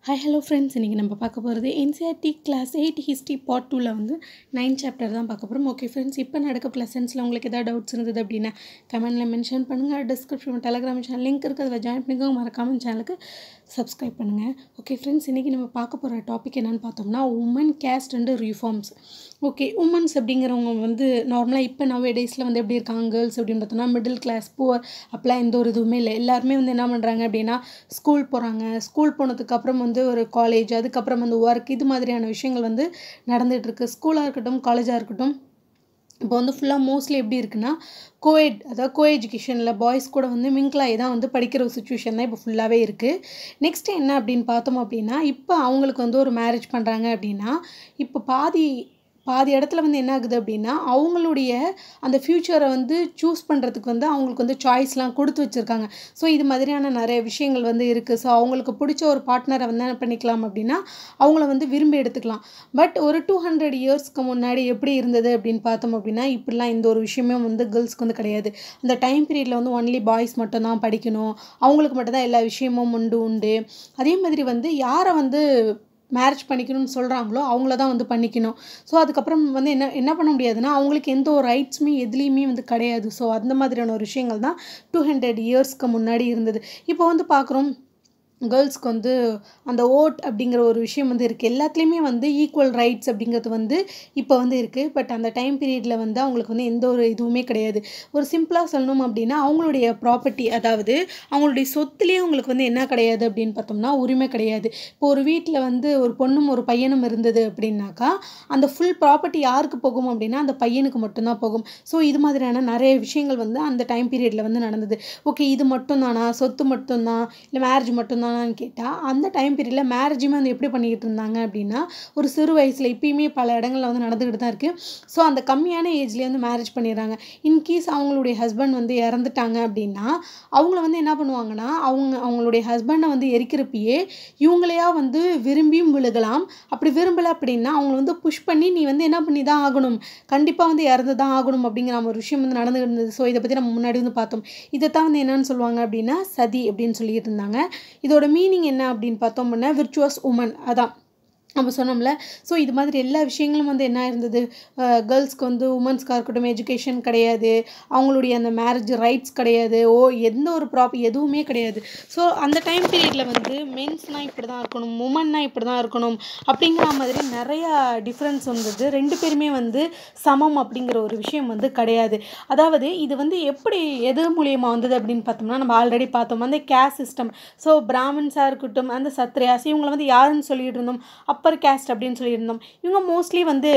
hi hello friends இன்றைக்கி நம்ம பார்க்க போகிறது NCERT class eight history part டூவில் வந்து நைன் சாப்டர் தான் பார்க்க போகிறோம் ஓகே ஃப்ரெண்ட்ஸ் இப்போ நடக்க லெசன்ஸில் உங்களுக்கு ஏதாவது டவுட்ஸ் இருந்தது அப்படின்னா கமெண்ட்டில் மென்ஷன் பண்ணுங்கள் டிஸ்கிரிப்ஷன் டெலகிராம் சேனல் லிங்க் இருக்குது அதில் ஜாயின் பண்ணிக்கோங்க மறக்காமல் சேனலுக்கு சப்ஸ்கிரைப் பண்ணுங்கள் ஓகே ஃப்ரெண்ட்ஸ் இன்றைக்கி நம்ம பார்க்க போகிற டாபிக் என்னென்னு பார்த்தோம்னா women caste and reforms okay womens அப்படிங்கிறவங்க வந்து நார்மலாக இப்போ நவே டேஸில் வந்து எப்படி இருக்காங்க கேர்ள்ஸ் அப்படின்னு பார்த்தோம்னா மிடில் கிளாஸ் புவர் அப்போலாம் எந்த ஒரு இதுவுமே இல்லை எல்லாருமே வந்து என்ன பண்ணுறாங்க அப்படின்னா ஸ்கூல் போகிறாங்க ஸ்கூல் போனதுக்கப்புறம் வந்து ஒரு காலேஜ் அதுக்கப்புறம் வந்து ஒர்க் இது மாதிரியான விஷயங்கள் வந்து நடந்துகிட்ருக்கு ஸ்கூலாக இருக்கட்டும் காலேஜாக இருக்கட்டும் இப்போ வந்து ஃபுல்லாக மோஸ்ட்லி எப்படி இருக்குன்னா கோஎட் அதாவது கோ எஜுகேஷனில் பாய்ஸ் கூட வந்து மிங்க்லாகி தான் வந்து படிக்கிற ஒரு சுச்சுவேஷன் தான் இப்போ ஃபுல்லாகவே இருக்குது நெக்ஸ்ட் என்ன அப்படின்னு பார்த்தோம் அப்படின்னா இப்போ அவங்களுக்கு வந்து ஒரு மேரேஜ் பண்ணுறாங்க அப்படின்னா இப்போ பாதி பாதி இடத்துல வந்து என்ன ஆகுது அப்படின்னா அவங்களுடைய அந்த ஃப்யூச்சரை வந்து சூஸ் பண்ணுறதுக்கு வந்து அவங்களுக்கு வந்து சாய்ஸ்லாம் கொடுத்து வச்சுருக்காங்க ஸோ இது மாதிரியான நிறைய விஷயங்கள் வந்து இருக்குது ஸோ அவங்களுக்கு பிடிச்ச ஒரு பார்ட்னரை வந்து என்ன பண்ணிக்கலாம் அப்படின்னா அவங்கள வந்து விரும்பி எடுத்துக்கலாம் பட் ஒரு டூ ஹண்ட்ரட் இயர்ஸ்க்கு முன்னாடி எப்படி இருந்தது அப்படின்னு பார்த்தோம் அப்படின்னா இப்படிலாம் எந்த ஒரு விஷயமே வந்து கேர்ள்ஸ்க்கு வந்து கிடையாது அந்த டைம் பீரியடில் வந்து ஒன்லி பாய்ஸ் மட்டும்தான் படிக்கணும் அவங்களுக்கு மட்டும்தான் எல்லா விஷயமும் உண்டு உண்டு அதே மாதிரி வந்து யாரை வந்து மேரேஜ் பண்ணிக்கணும்னு சொல்கிறாங்களோ அவங்கள தான் வந்து பண்ணிக்கணும் ஸோ அதுக்கப்புறம் வந்து என்ன என்ன பண்ண முடியாதுன்னா அவங்களுக்கு எந்த ஒரு ரைட்ஸுமே எதுலேயுமே வந்து கிடையாது ஸோ அந்த மாதிரியான ஒரு விஷயங்கள் தான் டூ ஹண்ட்ரட் இயர்ஸ்க்கு முன்னாடி இருந்தது இப்போ வந்து பார்க்குறோம் கேர்ள்ஸ்க்கு வந்து அந்த ஓட் அப்படிங்கிற ஒரு விஷயம் வந்து இருக்குது எல்லாத்துலேயுமே வந்து ஈக்குவல் ரைட்ஸ் அப்படிங்கிறது வந்து இப்போ வந்து இருக்குது பட் அந்த டைம் பீரியடில் வந்து அவங்களுக்கு வந்து எந்த ஒரு இதுவுமே கிடையாது ஒரு சிம்பிளாக சொல்லணும் அப்படின்னா அவங்களுடைய ப்ராப்பர்ட்டி அதாவது அவங்களுடைய சொத்துலேயே அவங்களுக்கு வந்து என்ன கிடையாது அப்படின்னு பார்த்தோம்னா உரிமை கிடையாது இப்போ ஒரு வீட்டில் வந்து ஒரு பொண்ணும் ஒரு பையனும் இருந்தது அப்படின்னாக்கா அந்த ஃபுல் ப்ராப்பர்ட்டி யாருக்கு போகும் அப்படின்னா அந்த பையனுக்கு மட்டும்தான் போகும் ஸோ இது மாதிரியான நிறைய விஷயங்கள் வந்து அந்த டைம் பீரியடில் வந்து நடந்தது ஓகே இது மட்டும்தானா சொத்து மட்டும்தான் இல்லை மேரேஜ் மட்டும்தான் தானான்னு கேட்டால் அந்த டைம் பீரியடில் மேரேஜுமே வந்து எப்படி பண்ணிக்கிட்டு இருந்தாங்க அப்படின்னா ஒரு சிறு வயசில் இப்பயுமே பல இடங்களில் வந்து நடந்துக்கிட்டு தான் இருக்குது ஸோ அந்த கம்மியான ஏஜ்லேயே வந்து மேரேஜ் பண்ணிடுறாங்க இன்கேஸ் அவங்களுடைய ஹஸ்பண்ட் வந்து இறந்துட்டாங்க அப்படின்னா அவங்கள வந்து என்ன பண்ணுவாங்கன்னா அவங்க அவங்களுடைய ஹஸ்பண்டை வந்து எரிக்கிறப்பயே இவங்களையா வந்து விரும்பியும் விழுகலாம் அப்படி விரும்பலை அப்படின்னா அவங்கள வந்து புஷ் பண்ணி நீ வந்து என்ன பண்ணி தான் ஆகணும் கண்டிப்பாக வந்து இறந்து தான் ஆகணும் அப்படிங்கிற ஒரு விஷயம் வந்து நடந்துகிட்டு இருந்தது ஸோ இதை பற்றி நம்ம முன்னாடி வந்து பார்த்தோம் இதை தான் வந்து என்னன்னு சொல்லுவாங்க அப்படின்னா சதி அப்படின்னு சொல்லிட்டு இருந்தாங்க இதோட மீனிங் என்ன அப்படின்னு பார்த்தோம் அப்படின்னா விர்ச்சுவஸ் உமன் அதான் நம்ம சொன்னோம்ல ஸோ இது மாதிரி எல்லா விஷயங்களும் வந்து என்ன இருந்தது கேர்ள்ஸ்க்கு வந்து உமன்ஸ்க்காக இருக்கட்டும் எஜுகேஷன் கிடையாது அவங்களுடைய அந்த மேரேஜ் ரைட்ஸ் கிடையாது ஓ எந்த ஒரு ப்ராப் எதுவுமே கிடையாது ஸோ அந்த டைம் பீரியடில் வந்து மென்ஸ்னால் இப்படி தான் இருக்கணும் உமன்னா இப்படி தான் இருக்கணும் அப்படிங்கிற மாதிரி நிறையா டிஃப்ரென்ஸ் வந்தது ரெண்டு பேருமே வந்து சமம் அப்படிங்கிற ஒரு விஷயம் வந்து கிடையாது அதாவது இது வந்து எப்படி எது மூலியமாக வந்தது அப்படின்னு பார்த்தோம்னா நம்ம ஆல்ரெடி பார்த்தோம் அந்த கேஸ் சிஸ்டம் ஸோ பிராமின்ஸாக இருக்கட்டும் அந்த சத்ரியாஸ் இவங்களை வந்து யாருன்னு சொல்லிட்டு இருந்தோம் அப்பர் கேஸ்ட் அப்படின்னு சொல்லியிருந்தோம் இவங்க மோஸ்ட்லி வந்து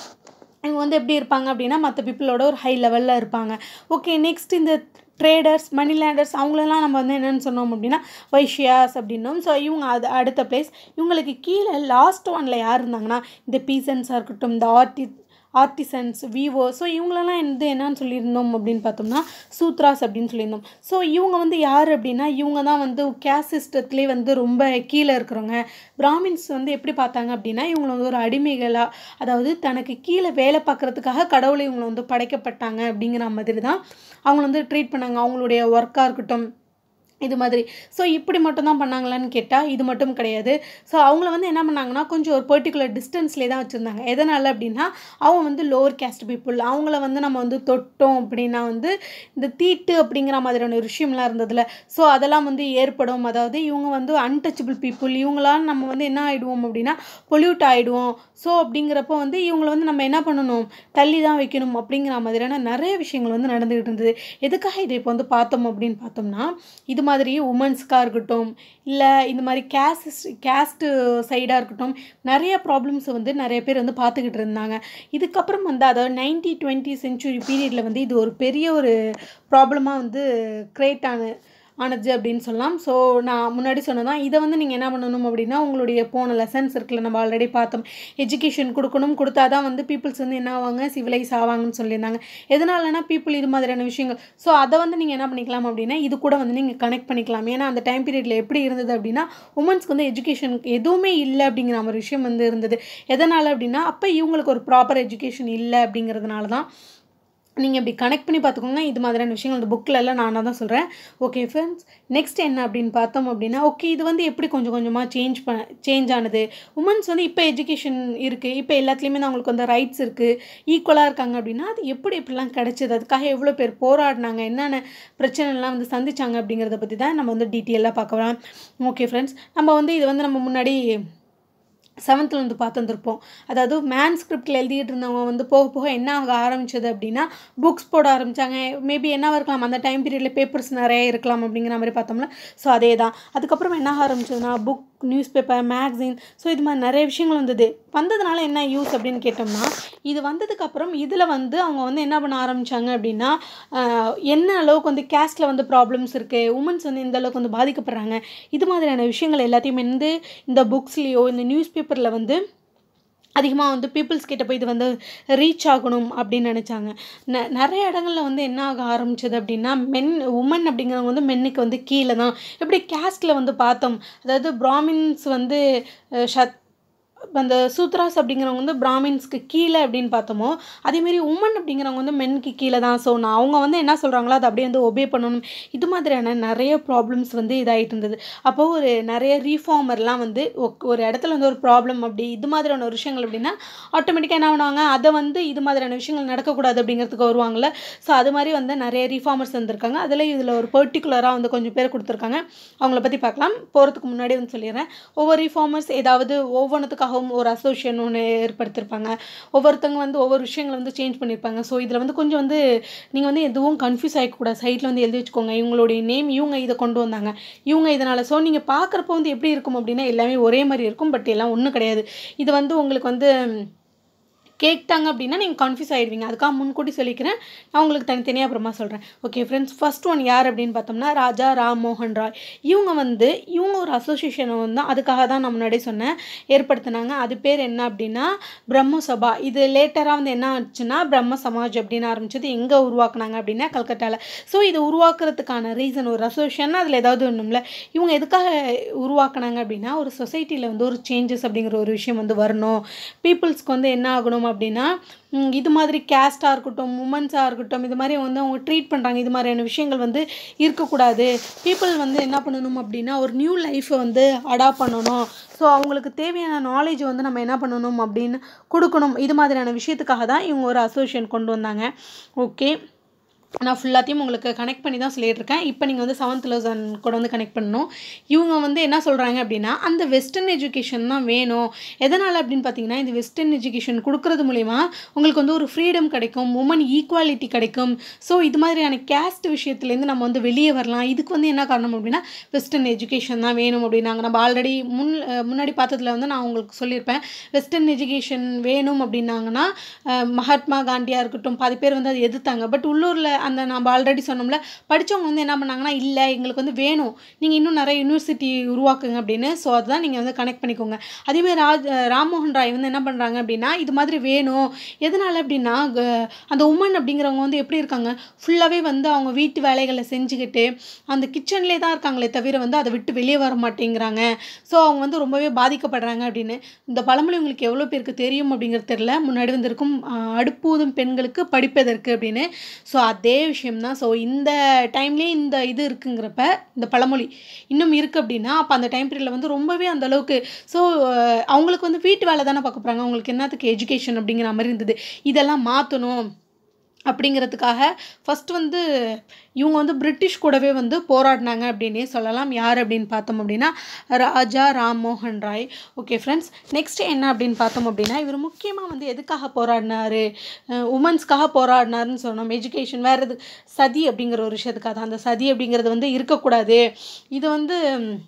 இவங்க வந்து எப்படி இருப்பாங்க அப்படின்னா மற்ற பீப்புளோட ஒரு ஹை லெவலில் இருப்பாங்க ஓகே நெக்ஸ்ட் இந்த ட்ரேடர்ஸ் மணி லேண்டர்ஸ் அவங்களெல்லாம் நம்ம வந்து என்னென்னு சொன்னோம் அப்படின்னா வைஷ்யாஸ் அப்படின்னோம் ஸோ இவங்க அது அடுத்த பிளேஸ் இவங்களுக்கு கீழே லாஸ்ட் ஒனில் யார் இருந்தாங்கன்னா இந்த பீசன்ஸாக இருக்கட்டும் இந்த ஆர்டி ஆர்டிசன்ஸ் விவோ ஸோ இவங்களெல்லாம் வந்து என்னன்னு சொல்லியிருந்தோம் அப்படின்னு பார்த்தோம்னா சூத்ராஸ் அப்படின்னு சொல்லியிருந்தோம் ஸோ இவங்க வந்து யார் அப்படின்னா இவங்க தான் வந்து கேஸ் சிஸ்டத்துலேயே வந்து ரொம்ப கீழே இருக்கிறவங்க பிராமின்ஸ் வந்து எப்படி பார்த்தாங்க அப்படின்னா இவங்களை வந்து ஒரு அடிமைகளாக அதாவது தனக்கு கீழே வேலை பார்க்குறதுக்காக கடவுளை இவங்களை வந்து படைக்கப்பட்டாங்க அப்படிங்கிற மாதிரி தான் அவங்கள வந்து ட்ரீட் பண்ணாங்க அவங்களுடைய ஒர்க்காக இருக்கட்டும் இது மாதிரி ஸோ இப்படி மட்டும் தான் பண்ணாங்களான்னு கேட்டால் இது மட்டும் கிடையாது ஸோ அவங்கள வந்து என்ன பண்ணாங்கன்னா கொஞ்சம் ஒரு பர்டிகுலர் டிஸ்டன்ஸ்லேயே தான் வச்சுருந்தாங்க எதனால் அப்படின்னா அவங்க வந்து லோவர் கேஸ்ட் பீப்புள் அவங்கள வந்து நம்ம வந்து தொட்டோம் அப்படின்னா வந்து இந்த தீட்டு அப்படிங்கிற மாதிரியான ஒரு விஷயம்லாம் இருந்ததில்ல ஸோ அதெல்லாம் வந்து ஏற்படும் அதாவது இவங்க வந்து அன்டச்சபிள் பீப்புள் இவங்களாம் நம்ம வந்து என்ன ஆகிடுவோம் அப்படின்னா பொல்யூட் ஆகிடுவோம் ஸோ அப்படிங்கிறப்போ வந்து இவங்களை வந்து நம்ம என்ன பண்ணணும் தள்ளி தான் வைக்கணும் அப்படிங்கிற மாதிரியான நிறைய விஷயங்கள் வந்து நடந்துகிட்டு இருந்தது எதுக்காக இதை இப்போ வந்து பார்த்தோம் அப்படின்னு பார்த்தோம்னா இது மாதிரி உமன்ஸ்க்காக இருக்கட்டும் இல்லை இந்த மாதிரி கேஸ்ட் கேஸ்ட்டு சைடாக இருக்கட்டும் நிறைய ப்ராப்ளம்ஸ் வந்து நிறைய பேர் வந்து பார்த்துக்கிட்டு இருந்தாங்க இதுக்கப்புறம் வந்து அதாவது நைன்டி டுவெண்ட்டி சென்ச்சுரி பீரியடில் வந்து இது ஒரு பெரிய ஒரு ப்ராப்ளமாக வந்து க்ரியேட் ஆன ஆனது அப்படின்னு சொல்லலாம் ஸோ நான் முன்னாடி சொன்னதான் இதை வந்து நீங்கள் என்ன பண்ணணும் அப்படின்னா உங்களுடைய போன லெசன்ஸ் இருக்குல்ல நம்ம ஆல்ரெடி பார்த்தோம் எஜுகேஷன் கொடுக்கணும் கொடுத்தா தான் வந்து பீப்புள்ஸ் வந்து என்ன ஆவாங்க சிவிலைஸ் ஆவாங்கன்னு சொல்லியிருந்தாங்க எதனாலனா பீப்புள் இது மாதிரியான விஷயங்கள் ஸோ அதை வந்து நீங்கள் என்ன பண்ணிக்கலாம் அப்படின்னா இது கூட வந்து நீங்கள் கனெக்ட் பண்ணிக்கலாம் ஏன்னா அந்த டைம் பீரியடில் எப்படி இருந்தது அப்படின்னா உமன்ஸ்க்கு வந்து எஜுகேஷன் எதுவுமே இல்லை அப்படிங்கிற ஒரு விஷயம் வந்து இருந்தது எதனால் அப்படின்னா அப்போ இவங்களுக்கு ஒரு ப்ராப்பர் எஜுகேஷன் இல்லை அப்படிங்கிறதுனால தான் நீங்கள் இப்படி கனெக்ட் பண்ணி பார்த்துக்கோங்க இது மாதிரியான விஷயங்கள் இந்த புக்கில் எல்லாம் நான் தான் சொல்கிறேன் ஓகே ஃப்ரெண்ட்ஸ் நெக்ஸ்ட் என்ன அப்படின்னு பார்த்தோம் அப்படின்னா ஓகே இது வந்து எப்படி கொஞ்சம் கொஞ்சமாக சேஞ்ச் ப சேஞ்ச் ஆனது உமன்ஸ் வந்து இப்போ எஜுகேஷன் இருக்குது இப்போ எல்லாத்துலேயுமே தான் அவங்களுக்கு வந்து ரைட்ஸ் இருக்குது ஈக்குவலாக இருக்காங்க அப்படின்னா அது எப்படி இப்படிலாம் கிடச்சிது அதுக்காக எவ்வளோ பேர் போராடினாங்க என்னென்ன பிரச்சனைலாம் வந்து சந்திச்சாங்க அப்படிங்கிறத பற்றி தான் நம்ம வந்து டீட்டெயிலாக பார்க்கலாம் ஓகே ஃப்ரெண்ட்ஸ் நம்ம வந்து இது வந்து நம்ம முன்னாடி செவன்த்தில் வந்து பார்த்து வந்திருப்போம் அதாவது மேன் ஸ்கிரிப்டில் எழுதிட்டு இருந்தவங்க வந்து போக போக என்ன ஆக ஆரம்பிச்சது அப்படின்னா புக்ஸ் போட ஆரம்பித்தாங்க மேபி என்னவாக இருக்கலாம் அந்த டைம் பீரியடில் பேப்பர்ஸ் நிறைய இருக்கலாம் அப்படிங்கிற மாதிரி பார்த்தோம்ல ஸோ அதே தான் அதுக்கப்புறம் என்ன ஆக ஆரம்பிச்சதுன்னா book news paper magazine so இது மாதிரி நிறைய விஷயங்கள் வந்தது வந்ததுனால என்ன யூஸ் அப்படின்னு கேட்டோம்னா இது வந்ததுக்கப்புறம் இதில் வந்து அவங்க வந்து என்ன பண்ண ஆரம்பித்தாங்க அப்படின்னா ஆஹ், என்ன அளவுக்கு வந்து கேஸ்ட்டில் வந்து ப்ராப்ளம்ஸ் இருக்குது உமன்ஸ் வந்து எந்த அளவுக்கு வந்து பாதிக்கப்படுறாங்க இது மாதிரியான விஷயங்கள் எல்லாத்தையும் வந்து இந்த புக்ஸ்லேயோ இந்த நியூஸ் பேப்பரில் வந்து அதிகமாக வந்து பீப்புள்ஸ் கிட்ட போய் இது வந்து ரீச் ஆகணும் அப்படின்னு நினச்சாங்க ந நிறைய இடங்கள்ல வந்து என்ன ஆக ஆரம்பிச்சது அப்படின்னா மென் உமன் அப்படிங்கிறவங்க வந்து மென்னுக்கு வந்து கீழே தான் எப்படி கேஸ்டில் வந்து பார்த்தோம் அதாவது பிராமின்ஸ் வந்து அஹ், ஷத் அந்த சூத்ராஸ் அப்படிங்கிறவங்க வந்து பிராமின்ஸ்க்கு கீழே அப்படின்னு பார்த்தோமோ அதேமாரி உமன் அப்படிங்கிறவங்க வந்து மென்க்கு கீழே தான் ஸோ நான் அவங்க வந்து என்ன சொல்கிறாங்களோ அதை அப்படியே வந்து ஒபே பண்ணணும் இது மாதிரியான நிறைய ப்ராப்ளம்ஸ் வந்து இதாகிட்டு இருந்தது அப்போது ஒரு நிறைய ரீஃபார்மர்லாம் வந்து ஒக்- ஒரு இடத்துல வந்து ஒரு ப்ராப்ளம் அப்படி இது மாதிரியான ஒரு விஷயங்கள் அப்படின்னா ஆட்டோமேட்டிக்காக என்ன பண்ணுவாங்க அதை வந்து இது மாதிரியான விஷயங்கள் நடக்கக்கூடாது அப்படிங்கிறதுக்கு வருவாங்கள்ல ஸோ அது மாதிரி வந்து நிறைய ரீஃபார்மர்ஸ் வந்திருக்காங்க அதில் இதில் ஒரு பர்டிகுலராக வந்து கொஞ்சம் பேர் கொடுத்துருக்காங்க அவங்கள பற்றி பார்க்கலாம் போகிறதுக்கு முன்னாடி வந்து சொல்லிடுறேன் ஒவ்வொரு ரீஃபார்மர்ஸ் ஏதாவது ஒவ்வொன்றுத்துக்காகவும் ஒரு அசோசியேஷன் ஒன்று ஏற்படுத்தியிருப்பாங்க ஒவ்வொருத்தவங்க வந்து ஒவ்வொரு விஷயங்களை வந்து சேஞ்ச் பண்ணியிருப்பாங்க ஸோ இதில் வந்து கொஞ்சம் வந்து நீங்கள் வந்து எதுவும் கன்ஃபியூஸ் ஆகிக்கூடாது சைட்டில் வந்து எழுதி வச்சுக்கோங்க இவங்களுடைய நேம் இவங்க இதை கொண்டு வந்தாங்க இவங்க இதனால் ஸோ நீங்கள் பார்க்குறப்போ வந்து எப்படி இருக்கும் அப்படின்னா எல்லாமே ஒரே மாதிரி இருக்கும் பட் எல்லாம் ஒன்றும் கிடையாது இது வந்து உங்களுக்கு வந்து கேட்டாங்க அப்படின்னா நீங்கள் கன்ஃபியூஸ் ஆகிடுவீங்க அதுக்காக முன்கூட்டி சொல்லிக்கிறேன் நான் உங்களுக்கு தனித்தனியாக அப்புறமா சொல்கிறேன் ஓகே ஃப்ரெண்ட்ஸ் ஃபர்ஸ்ட் ஒன் யார் அப்படின்னு பார்த்தோம்னா ராஜா ராம் மோகன் ராய் இவங்க வந்து இவங்க ஒரு அசோசியேஷனை வந்து அதுக்காக தான் நான் முன்னாடி சொன்னேன் ஏற்படுத்தினாங்க அது பேர் என்ன அப்படின்னா பிரம்ம சபா இது லேட்டராக வந்து என்ன ஆச்சுன்னா பிரம்ம சமாஜ் அப்படின்னு ஆரம்பிச்சது எங்கே உருவாக்குனாங்க அப்படின்னா கல்கட்டாவில் ஸோ இது உருவாக்குறதுக்கான ரீசன் ஒரு அசோசியேஷன்னா அதில் ஏதாவது ஒன்றும்ல இவங்க எதுக்காக உருவாக்குனாங்க அப்படின்னா ஒரு சொசைட்டியில் வந்து ஒரு சேஞ்சஸ் அப்படிங்கிற ஒரு விஷயம் வந்து வரணும் பீப்புள்ஸ்க்கு வந்து என்ன ஆகணும் அப்படின்னா ம், இது மாதிரி கேஸ்ட்டாக இருக்கட்டும் உமன்ஸாக இருக்கட்டும் இது மாதிரி வந்து அவங்க ட்ரீட் பண்ணுறாங்க இது மாதிரியான விஷயங்கள் வந்து இருக்கக்கூடாது பீப்புள் வந்து என்ன பண்ணணும் அப்படின்னா ஒரு நியூ லைஃப்பை வந்து அடாப்ட் பண்ணணும் ஸோ அவங்களுக்கு தேவையான நாலேஜ் வந்து நம்ம என்ன பண்ணணும் அப்படின்னு கொடுக்கணும் இது மாதிரியான விஷயத்துக்காக தான் இவங்க ஒரு அசோசியேஷன் கொண்டு வந்தாங்க ஓகே நான் ஃபுல்லாத்தையும் உங்களுக்கு கனெக்ட் பண்ணி தான் சொல்லிட்டு இருக்கேன் இப்போ நீங்கள் வந்து செவன்த் லெசன் கூட வந்து கனெக்ட் பண்ணணும் இவங்க வந்து என்ன சொல்கிறாங்க அப்படின்னா அந்த வெஸ்டர்ன் எஜுகேஷன் தான் வேணும் எதனால் அப்படின்னு பார்த்தீங்கன்னா இந்த வெஸ்டர்ன் எஜுகேஷன் கொடுக்கறது மூலிமா உங்களுக்கு வந்து ஒரு ஃப்ரீடம் கிடைக்கும் உமன் ஈக்குவாலிட்டி கிடைக்கும் ஸோ இது மாதிரியான கேஸ்ட் விஷயத்துலேருந்து நம்ம வந்து வெளியே வரலாம் இதுக்கு வந்து என்ன காரணம் அப்படின்னா வெஸ்டர்ன் எஜுகேஷன் தான் வேணும் அப்படின்னாங்க நம்ம ஆல்ரெடி முன் அஹ் முன்னாடி பார்த்ததுல வந்து நான் உங்களுக்கு சொல்லியிருப்பேன் வெஸ்டர்ன் எஜுகேஷன் வேணும் அப்படின்னாங்கன்னா அஹ் மகாத்மா காந்தியாக இருக்கட்டும் பாதி பேர் வந்து அதை எதிர்த்தாங்க பட் உள்ளூரில் அந்த நம்ம ஆல்ரெடி சொன்னோம்ல படித்தவங்க வந்து என்ன பண்ணாங்கன்னா இல்லை எங்களுக்கு வந்து வேணும் நீங்கள் இன்னும் நிறைய யூனிவர்சிட்டி உருவாக்குங்க அப்படின்னு ஸோ அதுதான் நீங்கள் வந்து கனெக்ட் பண்ணிக்கோங்க அதேமாதிரி ராஜ் ராம்மோகன் ராய் வந்து என்ன பண்ணுறாங்க அப்படின்னா இது மாதிரி வேணும் எதனால் அப்படின்னா க- அந்த உமன் அப்படிங்கிறவங்க வந்து எப்படி இருக்காங்க ஃபுல்லாகவே வந்து அவங்க வீட்டு வேலைகளை செஞ்சுக்கிட்டு அந்த கிச்சன்லேயே தான் இருக்காங்களே தவிர வந்து அதை விட்டு வெளியே வர மாட்டேங்கிறாங்க ஸோ அவங்க வந்து ரொம்பவே பாதிக்கப்படுறாங்க அப்படின்னு இந்த பழமொழி உங்களுக்கு எவ்வளோ பேருக்கு தெரியும் அப்படிங்கிறது தெரியல முன்னாடி வந்திருக்கும் ஆஹ், அடுப்பூதும் பெண்களுக்கு படிப்பதற்கு அப்படின்னு ஸோ அதே விஷயம்தான் ஸோ இந்த டைம்லேயே இந்த இது இருக்குங்கிறப்ப இந்த பழமொழி இன்னும் இருக்குது அப்படின்னா அப்போ அந்த டைம் பீரியடில் வந்து ரொம்பவே அந்த அளவுக்கு ஸோ அவங்களுக்கு வந்து வீட்டு வேலை தானே பார்க்க போகிறாங்க அவங்களுக்கு என்னத்துக்கு எஜுகேஷன் அப்படிங்கிற மாதிரி இருந்தது இதெல்லாம் மாற்றணும் அப்படிங்கிறதுக்காக ஃபஸ்ட் வந்து இவங்க வந்து பிரிட்டிஷ் கூடவே வந்து போராடினாங்க அப்படின்னே சொல்லலாம் யார் அப்படின்னு பார்த்தோம் அப்படின்னா ராஜா ராம் மோகன் ராய் ஓகே ஃப்ரெண்ட்ஸ் நெக்ஸ்ட் என்ன அப்படின்னு பார்த்தோம் அப்படின்னா இவர் முக்கியமாக வந்து எதுக்காக போராடினாரு உமன்ஸ்க்காக போராடினாருன்னு சொன்னோம் எஜுகேஷன் வேறு எது சதி அப்படிங்கிற ஒரு விஷயத்துக்காக தான் அந்த சதி அப்படிங்கிறது வந்து இருக்கக்கூடாது இது வந்து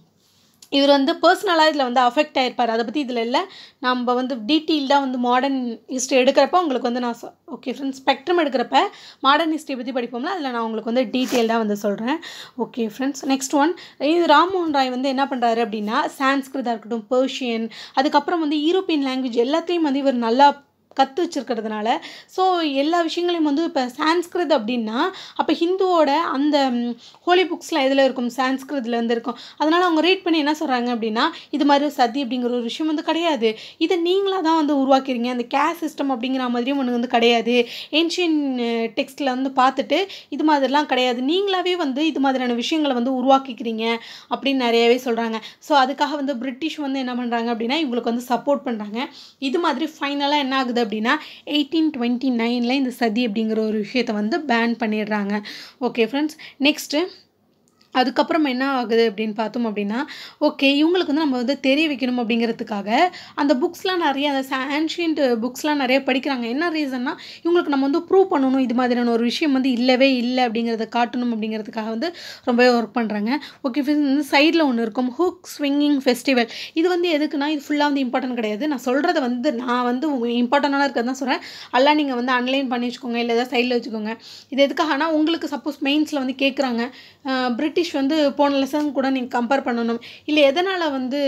இவர் வந்து பர்சனலாக இதில் வந்து அஃபெக்ட் ஆயிருப்பார் அதை பற்றி இதில் இல்லை நம்ம வந்து டீட்டெயில்டாக வந்து மாடர்ன் ஹிஸ்ட்ரி எடுக்கிறப்ப உங்களுக்கு வந்து நான் ஓகே ஃப்ரெண்ட்ஸ் ஸ்பெக்ட்ரம் எடுக்கிறப்ப மாடர்ன் ஹிஸ்ட்ரி பற்றி படிப்போம்ல அதில் நான் உங்களுக்கு வந்து டீட்டெயில்டாக வந்து சொல்கிறேன் ஓகே ஃப்ரெண்ட்ஸ் நெக்ஸ்ட் ஒன் இது ராம்மோகன் ராய் வந்து என்ன பண்ணுறாரு அப்படின்னா சான்ஸ்கிருதா இருக்கட்டும் பெர்ஷியன் அதுக்கப்புறம் வந்து யூரோப்பியன் லாங்குவேஜ் எல்லாத்தையும் வந்து இவர் நல்லா கற்று வச்சுருக்கிறதுனால ஸோ எல்லா விஷயங்களையும் வந்து இப்போ சான்ஸ்கிருத் அப்படின்னா அப்போ ஹிந்துவோட அந்த ஹோலி புக்ஸ்லாம் எதில் இருக்கும் சான்ஸ்கிருத்தில் வந்து இருக்கும் அதனால் அவங்க ரீட் பண்ணி என்ன சொல்கிறாங்க அப்படின்னா இது மாதிரி சதி அப்படிங்கிற ஒரு விஷயம் வந்து கிடையாது இதை நீங்களாக தான் வந்து உருவாக்கிறீங்க அந்த கேஸ் சிஸ்டம் அப்படிங்கிற மாதிரியும் ஒன்று வந்து கிடையாது ஏன்ஷியன் டெக்ஸ்ட்டில் வந்து பார்த்துட்டு இது மாதிரிலாம் கிடையாது நீங்களாவே வந்து இது மாதிரியான விஷயங்களை வந்து உருவாக்கிக்கிறீங்க அப்படின்னு நிறையவே சொல்கிறாங்க ஸோ அதுக்காக வந்து பிரிட்டிஷ் வந்து என்ன பண்ணுறாங்க அப்படின்னா இவங்களுக்கு வந்து சப்போர்ட் பண்ணுறாங்க இது மாதிரி ஃபைனலாக என்ன ஆகுது அப்படின்னா எயிட்டீன் டுவெண்ட்டி நைனில் இந்த சதி அப்படிங்கிற ஒரு விஷயத்தை வந்து பேன் பண்ணிடுறாங்க ஓகே ஃப்ரெண்ட்ஸ் நெக்ஸ்ட்டு அதுக்கப்புறம் என்ன ஆகுது அப்படின்னு பார்த்தோம் அப்படின்னா ஓகே இவங்களுக்கு வந்து நம்ம வந்து தெரிய வைக்கணும் அப்படிங்கிறதுக்காக அந்த புக்ஸ்லாம் நிறைய அந்த ஆன்ஷியன்ட் புக்ஸ்லாம் நிறைய படிக்கிறாங்க என்ன ரீசன்னா இவங்களுக்கு நம்ம வந்து ப்ரூவ் பண்ணணும் இது மாதிரியான ஒரு விஷயம் வந்து இல்லவே இல்லை அப்படிங்கிறத காட்டணும் அப்படிங்கிறதுக்காக வந்து ரொம்பவே ஒர்க் பண்ணுறாங்க ஓகே வந்து சைடில் ஒன்று இருக்கும் ஹுக் ஸ்விங்கிங் ஃபெஸ்டிவல் இது வந்து எதுக்குன்னா இது ஃபுல்லாக வந்து இம்பார்ட்டன்ட் கிடையாது நான் சொல்கிறத வந்து நான் வந்து இம்பார்ட்டண்டாக இருக்கிறது தான் சொல்கிறேன் எல்லாம் நீங்கள் வந்து அன்லைன் பண்ணி வச்சுக்கோங்க இல்லை ஏதாவது சைடில் வச்சுக்கோங்க இது எதுக்காகனா உங்களுக்கு சப்போஸ் மெயின்ஸில் வந்து கேட்குறாங்க பிரிட்டிஷ் வந்து போன லெசன் கூட நீங்கள் கம்பேர் பண்ணணும் இல்லை எதனால் வந்து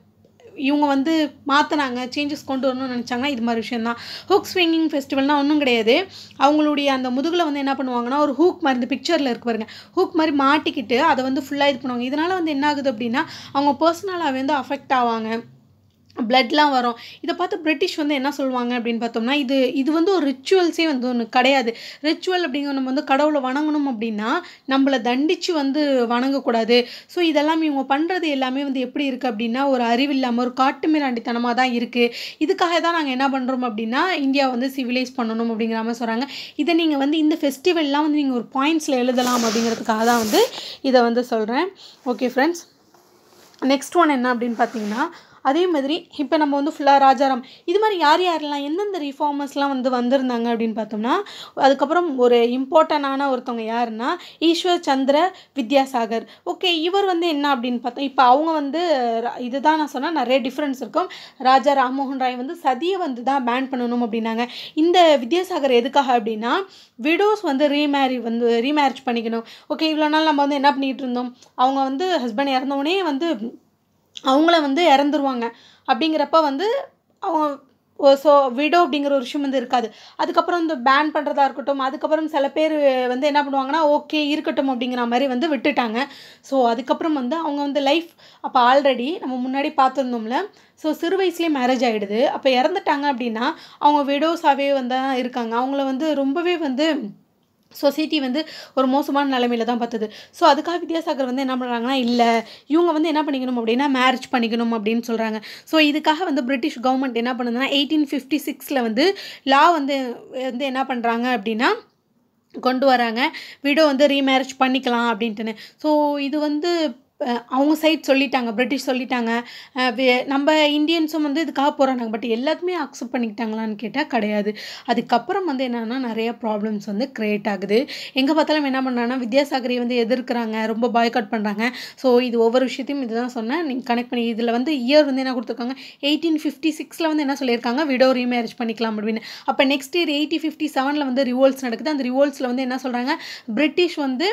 இவங்க வந்து மாற்றினாங்க சேஞ்சஸ் கொண்டு வரணும்னு நினச்சாங்கன்னா இது மாதிரி விஷயந்தான் ஹூக் ஸ்விங்கிங் ஃபெஸ்டிவல்னால் ஒன்றும் கிடையாது அவங்களுடைய அந்த முதுகில் வந்து என்ன பண்ணுவாங்கன்னா ஒரு ஹூக் மாதிரி இந்த பிக்சரில் இருக்கு பாருங்க ஹூக் மாதிரி மாட்டிக்கிட்டு அதை வந்து ஃபுல்லாக இது பண்ணுவாங்க இதனால் வந்து என்ன ஆகுது அப்படின்னா அவங்க பர்சனலாகவே வந்து அஃபெக்ட் ஆவாங்க பிளட்லாம் வரும் இதை பார்த்து பிரிட்டிஷ் வந்து என்ன சொல்லுவாங்க அப்படின்னு பார்த்தோம்னா இது இது வந்து ஒரு ரிச்சுவல்ஸே வந்து ஒன்று கிடையாது ரிச்சுவல் அப்படிங்கிற நம்ம வந்து கடவுளை வணங்கணும் அப்படின்னா நம்மளை தண்டித்து வந்து வணங்கக்கூடாது ஸோ இதெல்லாம் இவங்க பண்ணுறது எல்லாமே வந்து எப்படி இருக்குது அப்படின்னா ஒரு அறிவில்லாமல் ஒரு காட்டு மிராண்டித்தனமாக தான் இருக்குது இதுக்காக தான் நாங்கள் என்ன பண்ணுறோம் அப்படின்னா இந்தியா வந்து சிவிலைஸ் பண்ணணும் அப்படிங்கிற மாதிரி சொல்கிறாங்க இதை நீங்கள் வந்து இந்த ஃபெஸ்டிவல்லாம் வந்து நீங்கள் ஒரு பாயிண்ட்ஸில் எழுதலாம் அப்படிங்கிறதுக்காக தான் வந்து இதை வந்து சொல்கிறேன் ஓகே ஃப்ரெண்ட்ஸ் நெக்ஸ்ட் ஒன் என்ன அப்படின்னு பார்த்தீங்கன்னா அதே மாதிரி இப்போ நம்ம வந்து ஃபுல்லாக ராஜாராம் இது மாதிரி யார் யாரெல்லாம் எந்தெந்த ரிஃபார்மர்ஸ்லாம் வந்து வந்திருந்தாங்க அப்படின்னு பார்த்தோம்னா அதுக்கப்புறம் ஒரு இம்பார்ட்டண்டான ஒருத்தவங்க யாருன்னா ஈஸ்வர் சந்திர வித்யாசாகர் ஓகே இவர் வந்து என்ன அப்படின்னு பார்த்தோம் இப்போ அவங்க வந்து இதுதான் நான் சொன்னால் நிறைய டிஃப்ரென்ஸ் இருக்கும் ராஜா ராம்மோகன் ராய் வந்து சதியை வந்து தான் பேன் பண்ணணும் அப்படின்னாங்க இந்த வித்யாசாகர் எதுக்காக அப்படின்னா விடோஸ் வந்து ரீமேரி வந்து ரீமேரேஜ் பண்ணிக்கணும் ஓகே இவ்வளோ நாள் நம்ம வந்து என்ன பண்ணிகிட்டு இருந்தோம் அவங்க வந்து ஹஸ்பண்ட் இறந்தவுடனே வந்து அவங்கள வந்து இறந்துருவாங்க அப்படிங்கிறப்ப வந்து அவங்க ஸோ விடோ அப்படிங்கிற ஒரு விஷயம் வந்து இருக்காது அதுக்கப்புறம் இந்த பேன் பண்ணுறதா இருக்கட்டும் அதுக்கப்புறம் சில பேர் வந்து என்ன பண்ணுவாங்கன்னா ஓகே இருக்கட்டும் அப்படிங்கிற மாதிரி வந்து விட்டுட்டாங்க ஸோ அதுக்கப்புறம் வந்து அவங்க வந்து லைஃப் அப்போ ஆல்ரெடி நம்ம முன்னாடி பார்த்துருந்தோம்ல ஸோ சிறு வயசுலேயே மேரேஜ் ஆகிடுது அப்போ இறந்துட்டாங்க அப்படின்னா அவங்க விடோஸாகவே வந்து இருக்காங்க அவங்கள வந்து ரொம்பவே வந்து சொசைட்டி வந்து ஒரு மோசமான நிலமையில தான் பார்த்தது ஸோ அதுக்காக வித்யாசாகர் வந்து என்ன பண்ணுறாங்கன்னா இல்லை இவங்க வந்து என்ன பண்ணிக்கணும் அப்படின்னா மேரேஜ் பண்ணிக்கணும் அப்படின்னு சொல்கிறாங்க ஸோ இதுக்காக வந்து பிரிட்டிஷ் கவர்மெண்ட் என்ன பண்ணுதுன்னா எயிட்டீன் ஃபிஃப்டி சிக்ஸில் வந்து லா வந்து வந்து என்ன பண்ணுறாங்க அப்படின்னா கொண்டு வராங்க விடோ வந்து ரீமேரேஜ் பண்ணிக்கலாம் அப்படின்ட்டுன்னு ஸோ இது வந்து அவங்க சைட் சொல்லிட்டாங்க பிரிட்டிஷ் சொல்லிட்டாங்க நம்ம இந்தியன்ஸும் வந்து இதுக்காக போகிறாங்க பட் எல்லாத்துமே அக்செப்ட் பண்ணிக்கிட்டாங்களான்னு கேட்டால் கிடையாது அதுக்கப்புறம் வந்து என்னென்னா நிறைய ப்ராப்ளம்ஸ் வந்து க்ரியேட் ஆகுது எங்கே பார்த்தாலும் என்ன பண்ணுறாங்கன்னா வித்யாசாகரை வந்து எதிர்க்கிறாங்க ரொம்ப பாய்காட் பண்ணுறாங்க ஸோ இது ஒவ்வொரு விஷயத்தையும் இதுதான் சொன்னேன் நீங்கள் கனெக்ட் பண்ணி இதில் வந்து இயர் வந்து என்ன கொடுத்துருக்காங்க எயிட்டீன் ஃபிஃப்டி சிக்ஸில் வந்து என்ன சொல்லியிருக்காங்க விடோ ரீமேரேஜ் பண்ணிக்கலாம் அப்படின்னு அப்போ நெக்ஸ்ட் இயர் எயிட்டி ஃபிஃப்டி செவனில் வந்து ரிவோல்ட்ஸ் நடக்குது அந்த ரிவோல்ட்ஸில் வந்து என்ன சொல்கிறாங்க பிரிட்டிஷ் வந்து